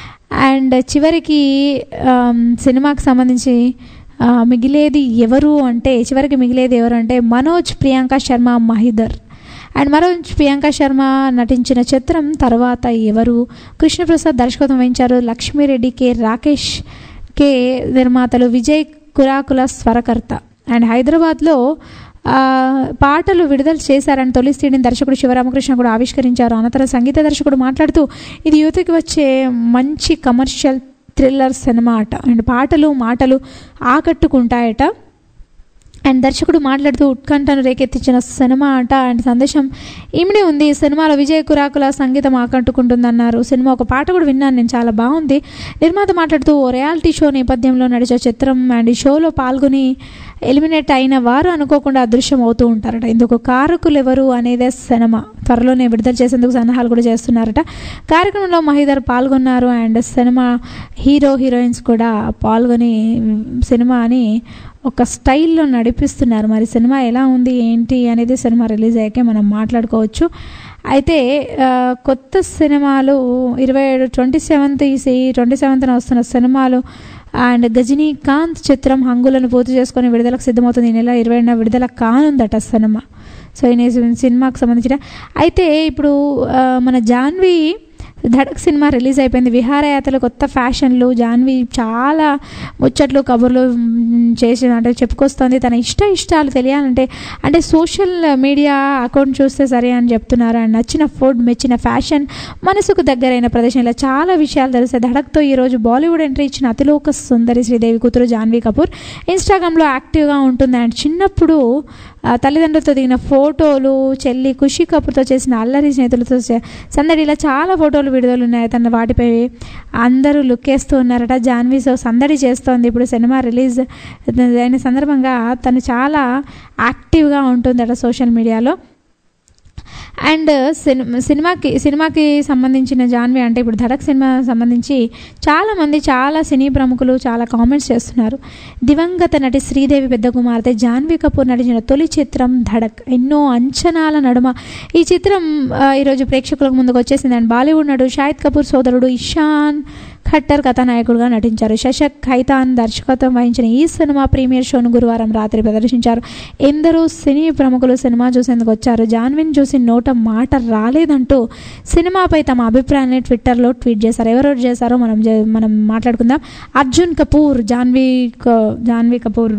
అండ్ చివరికి ఆమ్, సినిమాకి సంబంధించి ఆ, మిగిలేది ఎవరు అంటే చివరికి మిగిలేది ఎవరు అంటే మనోజ్ ప్రియాంక శర్మ మహిదర్ అండ్ మనోజ్ ప్రియాంక శర్మ నటించిన చిత్రం తర్వాత ఎవరు కృష్ణప్రసాద్ దర్శకత్వం వహించారు లక్ష్మీరెడ్డి కె రాకేష్ కే నిర్మాతలు విజయ్ కురాకుల స్వరకర్త అండ్ హైదరాబాద్లో ఆ, పాటలు విడుదల చేశారని తొలి సీడీని దర్శకుడు శివరామకృష్ణ కూడా ఆవిష్కరించారు అనంతరం సంగీత దర్శకుడు మాట్లాడుతూ ఇది యువతకి వచ్చే మంచి కమర్షియల్ థ్రిల్లర్ సినిమా అట అండ్ పాటలు మాటలు ఆకట్టుకుంటాయట అండ్ దర్శకుడు మాట్లాడుతూ ఉత్కంఠను రేకెత్తించిన సినిమా అట అండ్ సందేశం ఈమెనే ఉంది ఈ సినిమాలో విజయ్ కురాకుల సంగీతం ఆకట్టుకుంటుందన్నారు సినిమా ఒక పాట కూడా విన్నాను నేను చాలా బాగుంది నిర్మాత మాట్లాడుతూ ఓ రియాలిటీ షో నేపథ్యంలో నడిచే చిత్రం అండ్ ఈ షోలో పాల్గొని ఎలిమినేట్ అయిన వారు అనుకోకుండా అదృశ్యం అవుతూ ఉంటారట ఇందుకు కారకులు ఎవరు అనేదే సినిమా త్వరలోనే విడుదల చేసేందుకు సన్నాహాలు కూడా చేస్తున్నారట కార్యక్రమంలో మహిదర్ పాల్గొన్నారు అండ్ సినిమా హీరో హీరోయిన్స్ కూడా పాల్గొని మ్, సినిమాని ఒక స్టైల్లో నడిపిస్తున్నారు మరి సినిమా ఎలా ఉంది ఏంటి అనేది సినిమా రిలీజ్ అయ్యాకే మనం మాట్లాడుకోవచ్చు అయితే ఆ, కొత్త సినిమాలు ఇరవై ఏడు ట్వంటీ సెవెంత్ ఈ ట్వంటీ సెవెంత్న వస్తున్న సినిమాలు అండ్ గజనీకాంత్ చిత్రం హంగులను పూర్తి చేసుకొని విడుదలకు సిద్ధమవుతుంది ఈ నెల ఇరవై ఏడున విడుదల కానుందట సినిమా సో ఈ నే- సినిమాకు సంబంధించిన అయితే ఇప్పుడు ఆ, మన జాన్వి ధడక్ సినిమా రిలీజ్ అయిపోయింది విహారయాత్రలు కొత్త ఫ్యాషన్లు జాన్వి చాలా ముచ్చట్లు కబుర్లు మ్, చేసి అంటే చెప్పుకొస్తుంది తన ఇష్ట ఇష్టాలు తెలియాలంటే అంటే సోషల్ మీడియా అకౌంట్ చూస్తే సరే అని చెప్తున్నారు అండ్ నచ్చిన ఫుడ్ మెచ్చిన ఫ్యాషన్ మనసుకు దగ్గరైన ప్రదేశం ఇలా చాలా విషయాలు తెలుస్తాయి ధడక్తో ఈరోజు బాలీవుడ్ ఎంట్రీ ఇచ్చిన అతిలోక సుందరి శ్రీదేవి కూతురు జాన్వీ కపూర్ ఇన్స్టాగ్రామ్లో యాక్టివ్గా ఉంటుంది అండ్ చిన్నప్పుడు ఆ, తల్లిదండ్రులతో దిగిన ఫోటోలు చెల్లి ఖుషి కపూర్తో చేసిన అల్లరి స్నేహితులతో చే- సందడి ఇలా చాలా ఫోటోలు విడుదల ఉన్నాయి తన వాటిపై అందరూ లుక్ వేస్తూ ఉన్నారట జాన్వీ సో సందడి చేస్తోంది ఇప్పుడు సినిమా రిలీజ్ అయిన సందర్భంగా తను చాలా యాక్టివ్గా ఉంటుందట సోషల్ మీడియాలో అండ్ సినిమా సినిమాకి సినిమాకి సంబంధించిన జాన్వి అంటే ఇప్పుడు ధడక్ సినిమా సంబంధించి చాలామంది చాలా సినీ ప్రముఖులు చాలా కామెంట్స్ చేస్తున్నారు దివంగత నటి శ్రీదేవి పెద్ద కుమార్తె జాన్వీ కపూర్ నటించిన తొలి చిత్రం ధడక్ ఎన్నో అంచనాల నడుమ ఈ చిత్రం ఆ, ఈరోజు ప్రేక్షకులకు ముందుకు వచ్చేసింది అండ్ బాలీవుడ్ నటుడు షాహిద్ కపూర్ సోదరుడు ఇషాన్ ఖట్టర్ కథానాయకుడుగా నటించారు శశక్ ఖైతాన్ దర్శకత్వం వహించిన ఈ సినిమా ప్రీమియర్ షోను గురువారం రాత్రి ప్రదర్శించారు ఎందరో సినీ ప్రముఖులు సినిమా చూసేందుకు వచ్చారు జాన్విన్ చూసి నోట మాట రాలేదంటూ సినిమాపై తమ అభిప్రాయాన్ని ట్విట్టర్లో ట్వీట్ చేశారు ఎవరెవరు చేశారో మనం చే- మనం మాట్లాడుకుందాం అర్జున్ కపూర్ జాన్వీ క- జాన్వీ కపూర్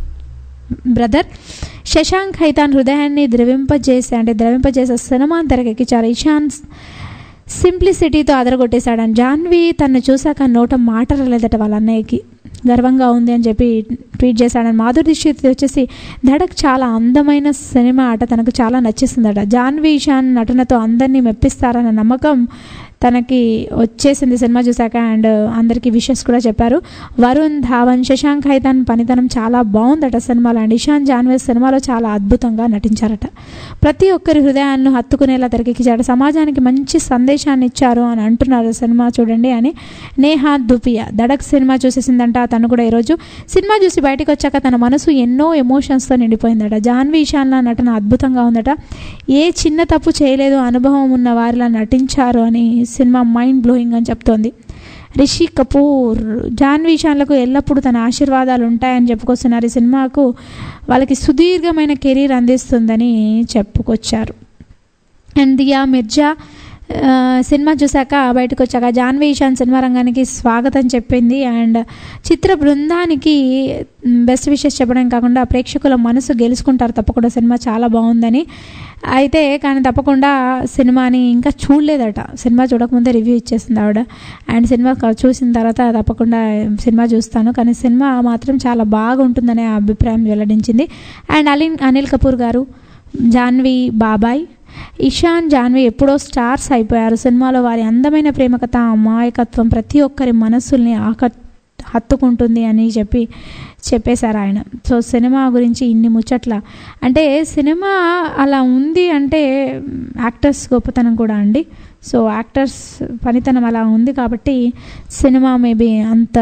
బ్రదర్ శశాంక్ ఖైతాన్ హృదయాన్ని ద్రవింపజేసే అంటే ద్రవింపజేసే సినిమాని తెరకెక్కించారు ఇషాన్ సింప్లిసిటీతో అదరగొట్టేశాడని జాన్వి తను చూశాక నోట మాట రాలేదట వాళ్ళ అన్నయ్యకి గర్వంగా ఉంది అని చెప్పి ట్వీట్ చేశాడని మాధురి దీక్షిత్ వచ్చేసి ధడక్ చాలా అందమైన సినిమా అట తనకు చాలా నచ్చేసిందట జాన్వి ఇషాన్ నటనతో అందరినీ మెప్పిస్తారన్న నమ్మకం తనకి వచ్చేసింది సినిమా చూశాక అండ్ అందరికీ విషెస్ కూడా చెప్పారు వరుణ్ ధావన్ శశాంక్ ఖైతాన్ పనితనం చాలా బాగుందట సినిమాలో అండ్ ఇషాన్ జాన్వీ సినిమాలో చాలా అద్భుతంగా నటించారట ప్రతి ఒక్కరి హృదయాలను హత్తుకునేలా తెరకెక్కించాడు సమాజానికి మంచి సందేశాన్ని ఇచ్చారు అని అంటున్నారు సినిమా చూడండి అని నేహా దుపియా దడక్ సినిమా చూసేసిందంట తను కూడా ఈరోజు సినిమా చూసి బయటకు వచ్చాక తన మనసు ఎన్నో ఎమోషన్స్తో నిండిపోయిందట జాన్వీ ఇషాన్ల నటన అద్భుతంగా ఉందట ఏ చిన్న తప్పు చేయలేదు అనుభవం ఉన్న వారిలా నటించారు అని సినిమా మైండ్ బ్లోయింగ్ అని చెప్తోంది రిషి కపూర్ జాన్వీ షాన్లకు ఎల్లప్పుడూ తన ఆశీర్వాదాలు ఉంటాయని చెప్పుకొస్తున్నారు ఈ సినిమాకు వాళ్ళకి సుదీర్ఘమైన కెరీర్ అందిస్తుందని చెప్పుకొచ్చారు అండ్ దియా మిర్జా ఆ, సినిమా చూశాక బయటకు వచ్చాక జాన్వీ ఇషాన్ సినిమా రంగానికి స్వాగతం చెప్పింది అండ్ చిత్ర బృందానికి బెస్ట్ విషెస్ చెప్పడం కాకుండా ప్రేక్షకుల మనసు గెలుచుకుంటారు తప్పకుండా సినిమా చాలా బాగుందని అయితే కానీ తప్పకుండా సినిమాని ఇంకా చూడలేదట సినిమా చూడకముందే రివ్యూ ఇచ్చేసింది ఆవిడ అండ్ సినిమా క- చూసిన తర్వాత తప్పకుండా సినిమా చూస్తాను కానీ సినిమా మాత్రం చాలా బాగుంటుందనే అభిప్రాయం వెల్లడించింది అండ్ అలిన్ అనిల్ కపూర్ గారు జాన్వి బాబాయ్ ఇషాన్ జాన్వి ఎప్పుడో స్టార్స్ అయిపోయారు సినిమాలో వారి అందమైన ప్రేమ కథ అమాయకత్వం ప్రతి ఒక్కరి మనస్సుల్ని ఆక హత్తుకుంటుంది అని చెప్పి చెప్పేశారు ఆయన సో సినిమా గురించి ఇన్ని ముచ్చట్ల అంటే సినిమా అలా ఉంది అంటే యాక్టర్స్ గొప్పతనం కూడా అండి సో యాక్టర్స్ పనితనం అలా ఉంది కాబట్టి సినిమా మేబీ అంత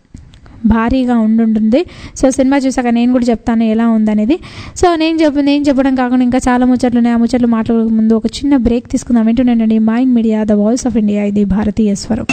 భారీగా ఉండుంటుంది సో సినిమా చూసాక నేను కూడా చెప్తాను ఎలా ఉందనేది సో నేను చెప్పు నేను చెప్పడం కాకుండా ఇంకా చాలా ముచ్చట్లు ఉన్నాయి ఆ ముచ్చట్లు మాట్లాడే ముందు ఒక చిన్న బ్రేక్ తీసుకుందాం వింటున్నానండి mind media the voice of India ఇది భారతీయ స్వరం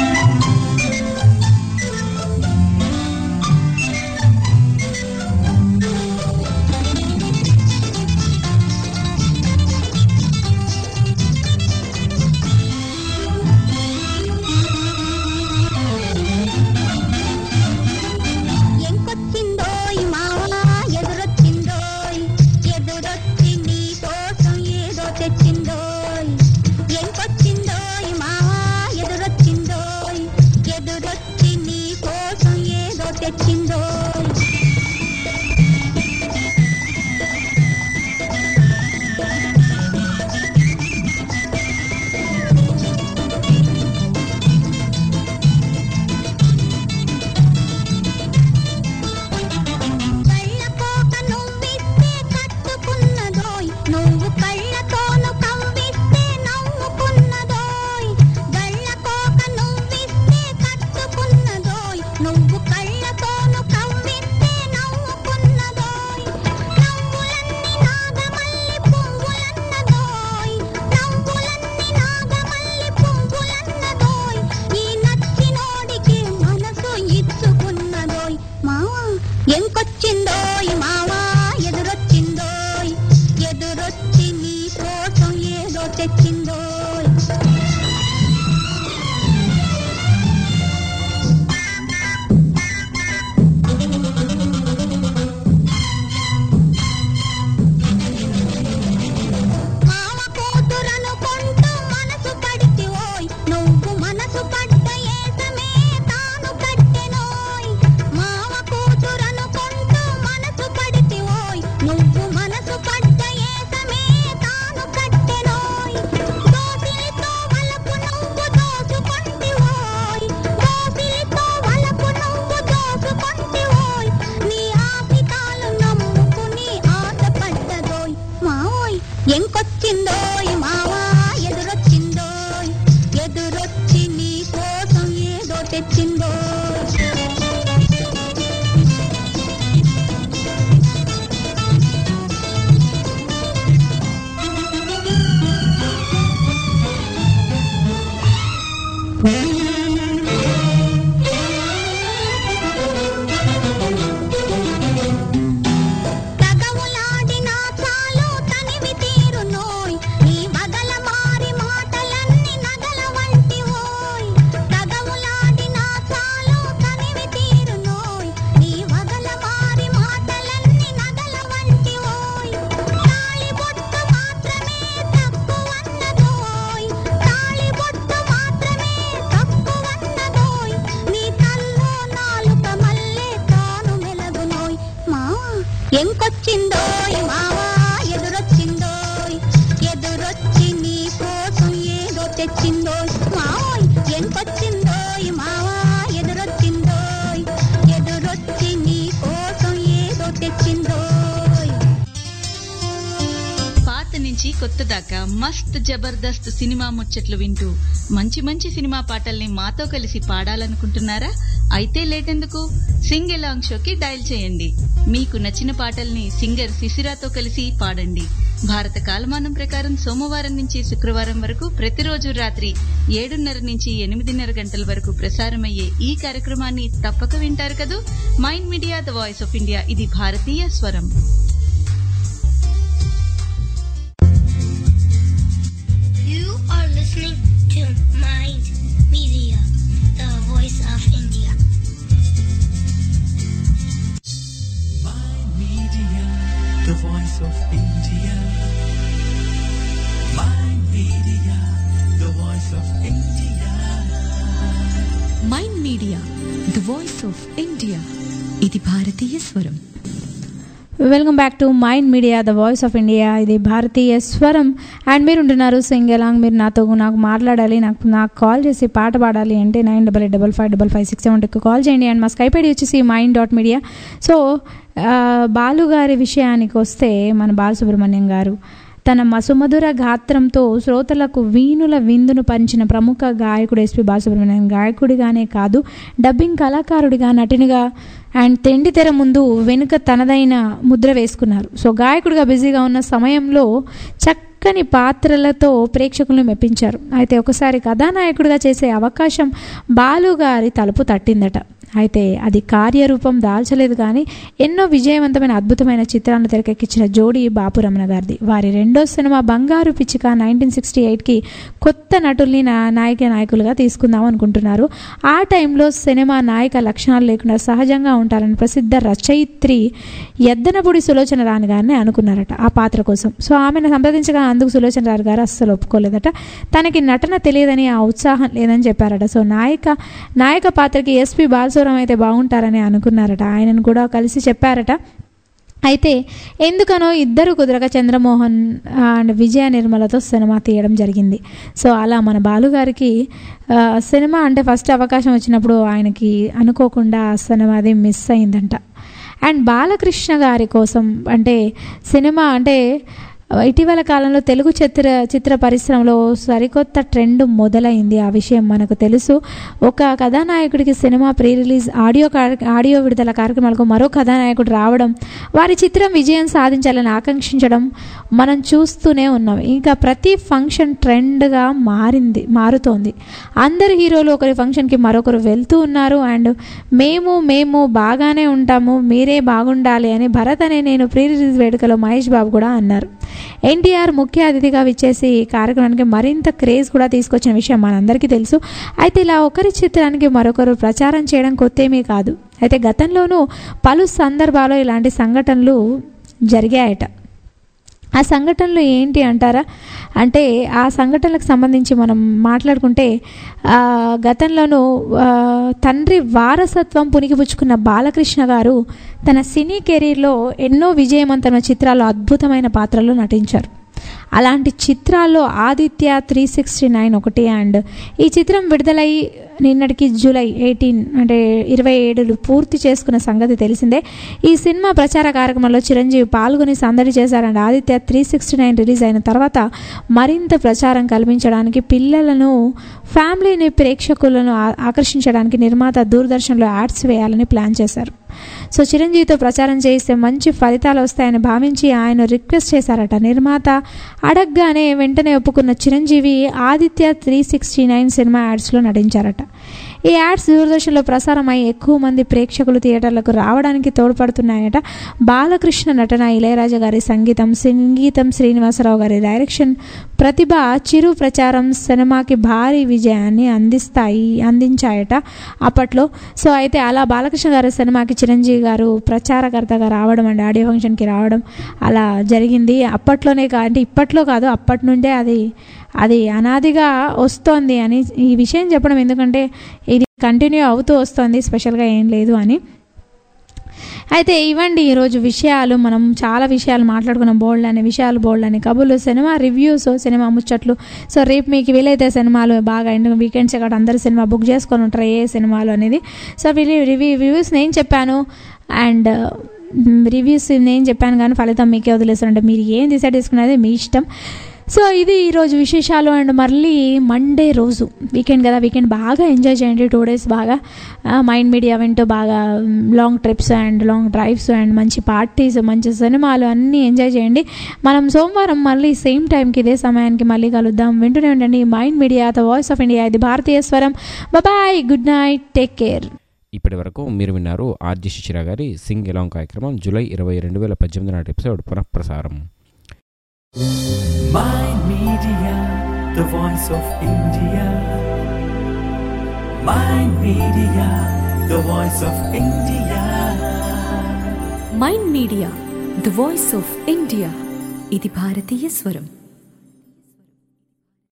ఎంకొచ్చిందోయ్ మావా ఎదురొచ్చిందోయ్ ఎదురొచ్చి నీ కోసం ఏదో తెచ్చిందోయ్ ఎంకొచ్చిందోయ్ మావా ఎదురొచ్చిందోయ్ ఎంకొచ్చిందోయ్ మావా ఎదురొచ్చిందోయ్ ఎదురొచ్చి నీ కోసం ఏదో తెచ్చిందోయ్ మావ కూతురనుకుంటూ మనసు పడితివోయ్ నువ్వు మనసు పడ్డ ఏసమే తాను కట్టెనోయ్ మావ కూతురనుకుంటూ మనసు పడితివోయ్ నువ్వు మనసు పడ్డ ఏసమే తాను కట్టెనోయ్ దోసిలితో వలపు నువ్వు దోసుకొంటివోయ్ దోసిలితో వలపు నువ్వు దోసుకొంటివోయ్ నీ ఆశితాలు నమ్ముకుని ఆశపడ్డదోయ్ మావోయ్ ఎంకొచ్చిందోయ్ మావా ఎదురొచ్చిందోయ్ ఎదురొచ్చి నీ కోసం ఏదో తెచ్చిందోయ్ తగవులాడినా చాలు తనివి తీరునోయ్ నీ బగల మారి మాటలన్నీ నగల వంటి ఓయ్ తగవులాడినా చాలు తనివి తీరునోయ్ నీ బగల మారి మాటలన్నీ నగల వంటి ఓయ్ తాళి బొట్టు మాత్రమే తక్కువన్నదోయ్ తాళి బొట్టు మాత్రమే తక్కువన్నదోయ్ నీ తల్లో నాలుక మల్లె తాను మెలగునోయ్ మావా ఎంకొచ్చిందోయ్ మావా ఎదురొచ్చిందోయ్ ఎదురొచ్చి నీ కోసం ఏదో తెచ్చిందోయ్ మావోయ్ ఎంకొచ్చిందోయ్ మావా ఎదురొచ్చిందోయ్ ఎదురొచ్చి నీ కోసం ఏదో తెచ్చిందోయ్ పాత నుంచి కొత్త దాకా మస్త్ జబర్దస్త్ సినిమా ముచ్చట్లు వింటూ మంచి మంచి సినిమా పాటల్ని మాతో కలిసి పాడాలనుకుంటున్నారా అయితే లేటెందుకు సింగ్ ఎలాంగ్ షోకి డయల్ చేయండి మీకు నచ్చిన పాటల్ని సింగర్ శిశిరాతో కలిసి పాడండి భారత కాలమానం ప్రకారం సోమవారం నుంచి శుక్రవారం వరకు ప్రతిరోజు రాత్రి ఏడున్నర నుంచి ఎనిమిదిన్నర గంటల వరకు ప్రసారమయ్యే ఈ కార్యక్రమాన్ని తప్పక వింటారు కదూ mind media the voice of India ఇది భారతీయ స్వరం You are listening to Mind Media, the voice of India. Media, the voice of India. My media, the voice of India. Mind media the voice of India ఇది భారతీయ స్వరం welcome back to mind media the voice of India ఇది భారతీయ స్వరం and మీరు ఉంటున్నారు Singh along మీరు నాతో నాకు మాట్లాడాలి నాకు నాకు కాల్ చేసి పాట పాడాలి అంటే nine double eight double five double five six seven టూకి కాల్ చేయండి అండ్ మా స్కైప్ ఐడి వచ్చేసి mind dot media so Balu గారి విషయానికి వస్తే మన బాలసుబ్రహ్మణ్యం గారు తన మసుమధుర గాత్రంతో శ్రోతలకు వీణుల విందును పంచిన ప్రముఖ గాయకుడు ఎస్పి బాలసుబ్రహ్మణ్యం గాయకుడిగానే కాదు డబ్బింగ్ కళాకారుడిగా నటునిగా అండ్ తెండి తెర ముందు వెనుక తనదైన ముద్ర వేసుకున్నారు సో గాయకుడిగా బిజీగా ఉన్న సమయంలో చక్కని పాత్రలతో ప్రేక్షకులను మెప్పించారు అయితే ఒకసారి కథానాయకుడిగా చేసే అవకాశం బాలుగారి తలుపు తట్టిందట అయితే అది కార్యరూపం దాల్చలేదు కానీ ఎన్నో విజయవంతమైన అద్భుతమైన చిత్రాలను తెరకెక్కించిన జోడీ బాపు రమణ గారిది వారి రెండో సినిమా బంగారు పిచ్చిక నైన్టీన్ సిక్స్టీ ఎయిట్కి కొత్త నటుల్ని నా నాయక నాయకులుగా తీసుకుందాం అనుకుంటున్నారు ఆ టైంలో సినిమా నాయక లక్షణాలు లేకుండా సహజంగా ఉంటారని ప్రసిద్ధ రచయిత్రి ఎద్దనపూడి సులోచన రాణి గారిని అనుకున్నారట ఆ పాత్ర కోసం సో ఆమెను సంప్రదించగా అందుకు సులోచన రాణి గారు అస్సలు ఒప్పుకోలేదట తనకి నటన తెలియదని ఆ ఉత్సాహం లేదని చెప్పారట సో నాయక నాయక పాత్రకి ఎస్పి బాలసురం అయితే బాగుంటారని అనుకున్నారట ఆయనను కూడా కలిసి చెప్పారట అయితే ఎందుకనో ఇద్దరు కుదరక చంద్రమోహన్ అండ్ విజయ నిర్మలతో సినిమా తీయడం జరిగింది సో అలా మన బాలుగారికి ఆ, సినిమా అంటే ఫస్ట్ అవకాశం వచ్చినప్పుడు ఆయనకి అనుకోకుండా ఆ సినిమా అది మిస్ అయిందంట అండ్ బాలకృష్ణ గారి కోసం అంటే సినిమా అంటే ఇటీవల కాలంలో తెలుగు చిత్ర చిత్ర పరిశ్రమలో సరికొత్త ట్రెండ్ మొదలైంది ఆ విషయం మనకు తెలుసు ఒక కథానాయకుడికి సినిమా ప్రీ రిలీజ్ ఆడియో కార్- ఆడియో విడుదల కార్యక్రమాలకు మరో కథానాయకుడు రావడం వారి చిత్రం విజయం సాధించాలని ఆకాంక్షించడం మనం చూస్తూనే ఉన్నాం ఇంకా ప్రతి ఫంక్షన్ ట్రెండ్గా మారింది మారుతోంది అందరు హీరోలు ఒకరి ఫంక్షన్కి మరొకరు వెళ్తూ ఉన్నారు అండ్ మేము మేము బాగానే ఉంటాము మీరే బాగుండాలి అని భరత్ అనే నేను ప్రీ రిలీజ్ వేడుకలో మహేష్ బాబు కూడా అన్నారు ఎన్టీఆర్ ముఖ్య అతిథిగా విచ్చేసి ఈ కార్యక్రమానికి మరింత క్రేజ్ కూడా తీసుకొచ్చిన విషయం మనందరికీ తెలుసు అయితే ఇలా ఒకరి చిత్రానికి మరొకరు ప్రచారం చేయడం కొత్తేమీ కాదు అయితే గతంలోనూ పలు సందర్భాల్లో ఇలాంటి సంఘటనలు జరిగాయట ఆ సంఘటనలు ఏంటి అంటారా అంటే ఆ సంఘటనలకు సంబంధించి మనం మాట్లాడుకుంటే ఆ, గతంలోనూ ఆ, తండ్రి వారసత్వం పునికిపుచ్చుకున్న బాలకృష్ణ గారు తన సినీ కెరీర్లో ఎన్నో విజయవంతమైన చిత్రాల్లో అద్భుతమైన పాత్రల్లో నటించారు అలాంటి చిత్రాల్లో ఆదిత్య త్రీ సిక్స్టీ నైన్ ఒకటి అండ్ ఈ చిత్రం విడుదలై నిన్నటికి జూలై ఎయిటీన్ అంటే ఇరవై ఏడులు పూర్తి చేసుకున్న సంగతి తెలిసిందే ఈ సినిమా ప్రచార కార్యక్రమంలో చిరంజీవి పాల్గొని సందడి చేశారండి Aditya three sixty nine release అయిన తర్వాత మరింత ప్రచారం కల్పించడానికి పిల్లలను ఫ్యామిలీని ప్రేక్షకులను ఆ- ఆకర్షించడానికి నిర్మాత దూరదర్శన్లో యాడ్స్ వేయాలని ప్లాన్ చేశారు సో చిరంజీవితో ప్రచారం చేయిస్తే మంచి ఫలితాలు వస్తాయని భావించి ఆయన రిక్వెస్ట్ చేశారట నిర్మాత అడగగానే వెంటనే ఒప్పుకున్న Chiranjeevi Aditya three sixty nine cinema యాడ్స్లో నటించారట ఈ యాడ్స్ దూరదర్శన్లో ప్రసారమై ఎక్కువ మంది ప్రేక్షకులు థియేటర్లకు రావడానికి తోడ్పడుతున్నాయట బాలకృష్ణ నటన ఇళయరాజా గారి సంగీతం సంగీతం శ్రీనివాసరావు గారి డైరెక్షన్ ప్రతిభ చిరు ప్రచారం సినిమాకి భారీ విజయాన్ని అందిస్తాయి అందించాయట అప్పట్లో సో అయితే అలా బాలకృష్ణ గారి సినిమాకి చిరంజీవి గారు ప్రచారకర్తగా రావడం అండి ఆడియో ఫంక్షన్కి రావడం అలా జరిగింది అప్పట్లోనే కా అంటే ఇప్పట్లో కాదు అప్పటి నుండే అది అది అనాదిగా వస్తోంది అని ఈ విషయం చెప్పడం ఎందుకంటే ఇది కంటిన్యూ అవుతూ వస్తుంది స్పెషల్గా ఏం లేదు అని అయితే ఇవ్వండి ఈరోజు విషయాలు మనం చాలా విషయాలు మాట్లాడుకున్నాం బోల్డ్ అనే విషయాలు బోల్డ్ అని కబుర్లు సినిమా రివ్యూస్ సినిమా ముచ్చట్లు సో రేపు మీకు వీలైతే సినిమాలు బాగా ఎందుకు వీకెండ్స్ కాబట్టి అందరు సినిమా బుక్ చేసుకొని ఉంటారు ఏ సినిమాలు అనేది సో వీళ్ళు రివ్యూ రివ్యూస్ నేను చెప్పాను అండ్ రివ్యూస్ నేను చెప్పాను కానీ ఫలితం మీకే వదిలేస్తానంటే మీరు ఏం డిసైడ్ చేసుకున్నది మీ ఇష్టం సో ఇది ఈరోజు విశేషాలు అండ్ మళ్ళీ మండే రోజు వీకెండ్ కదా వీకెండ్ బాగా ఎంజాయ్ చేయండి టూ డేస్ బాగా మైండ్ మీడియా వింటూ బాగా long trips and long drives and మంచి పార్టీస్ మంచి సినిమాలు అన్నీ ఎంజాయ్ చేయండి మనం సోమవారం మళ్ళీ సేమ్ టైంకి ఇదే సమయానికి మళ్ళీ కలుద్దాం వింటూనే ఉండండి mind media the voice of India ఇది భారతీయ స్వరం bye good night take care ఇప్పటి వరకు మీరు విన్నారు ఆర్జి శిశిర గారి సింగ్ ఎలాంగ్ కార్యక్రమం జూలై ఇరవై రెండు వేల పద్దెనిమిది నాటి ఎపిసోడ్ పునఃప్రసారం Mind Media, the voice of India. Mind Media, the voice of India. Mind media the voice of India ఇది భారతీయ స్వరం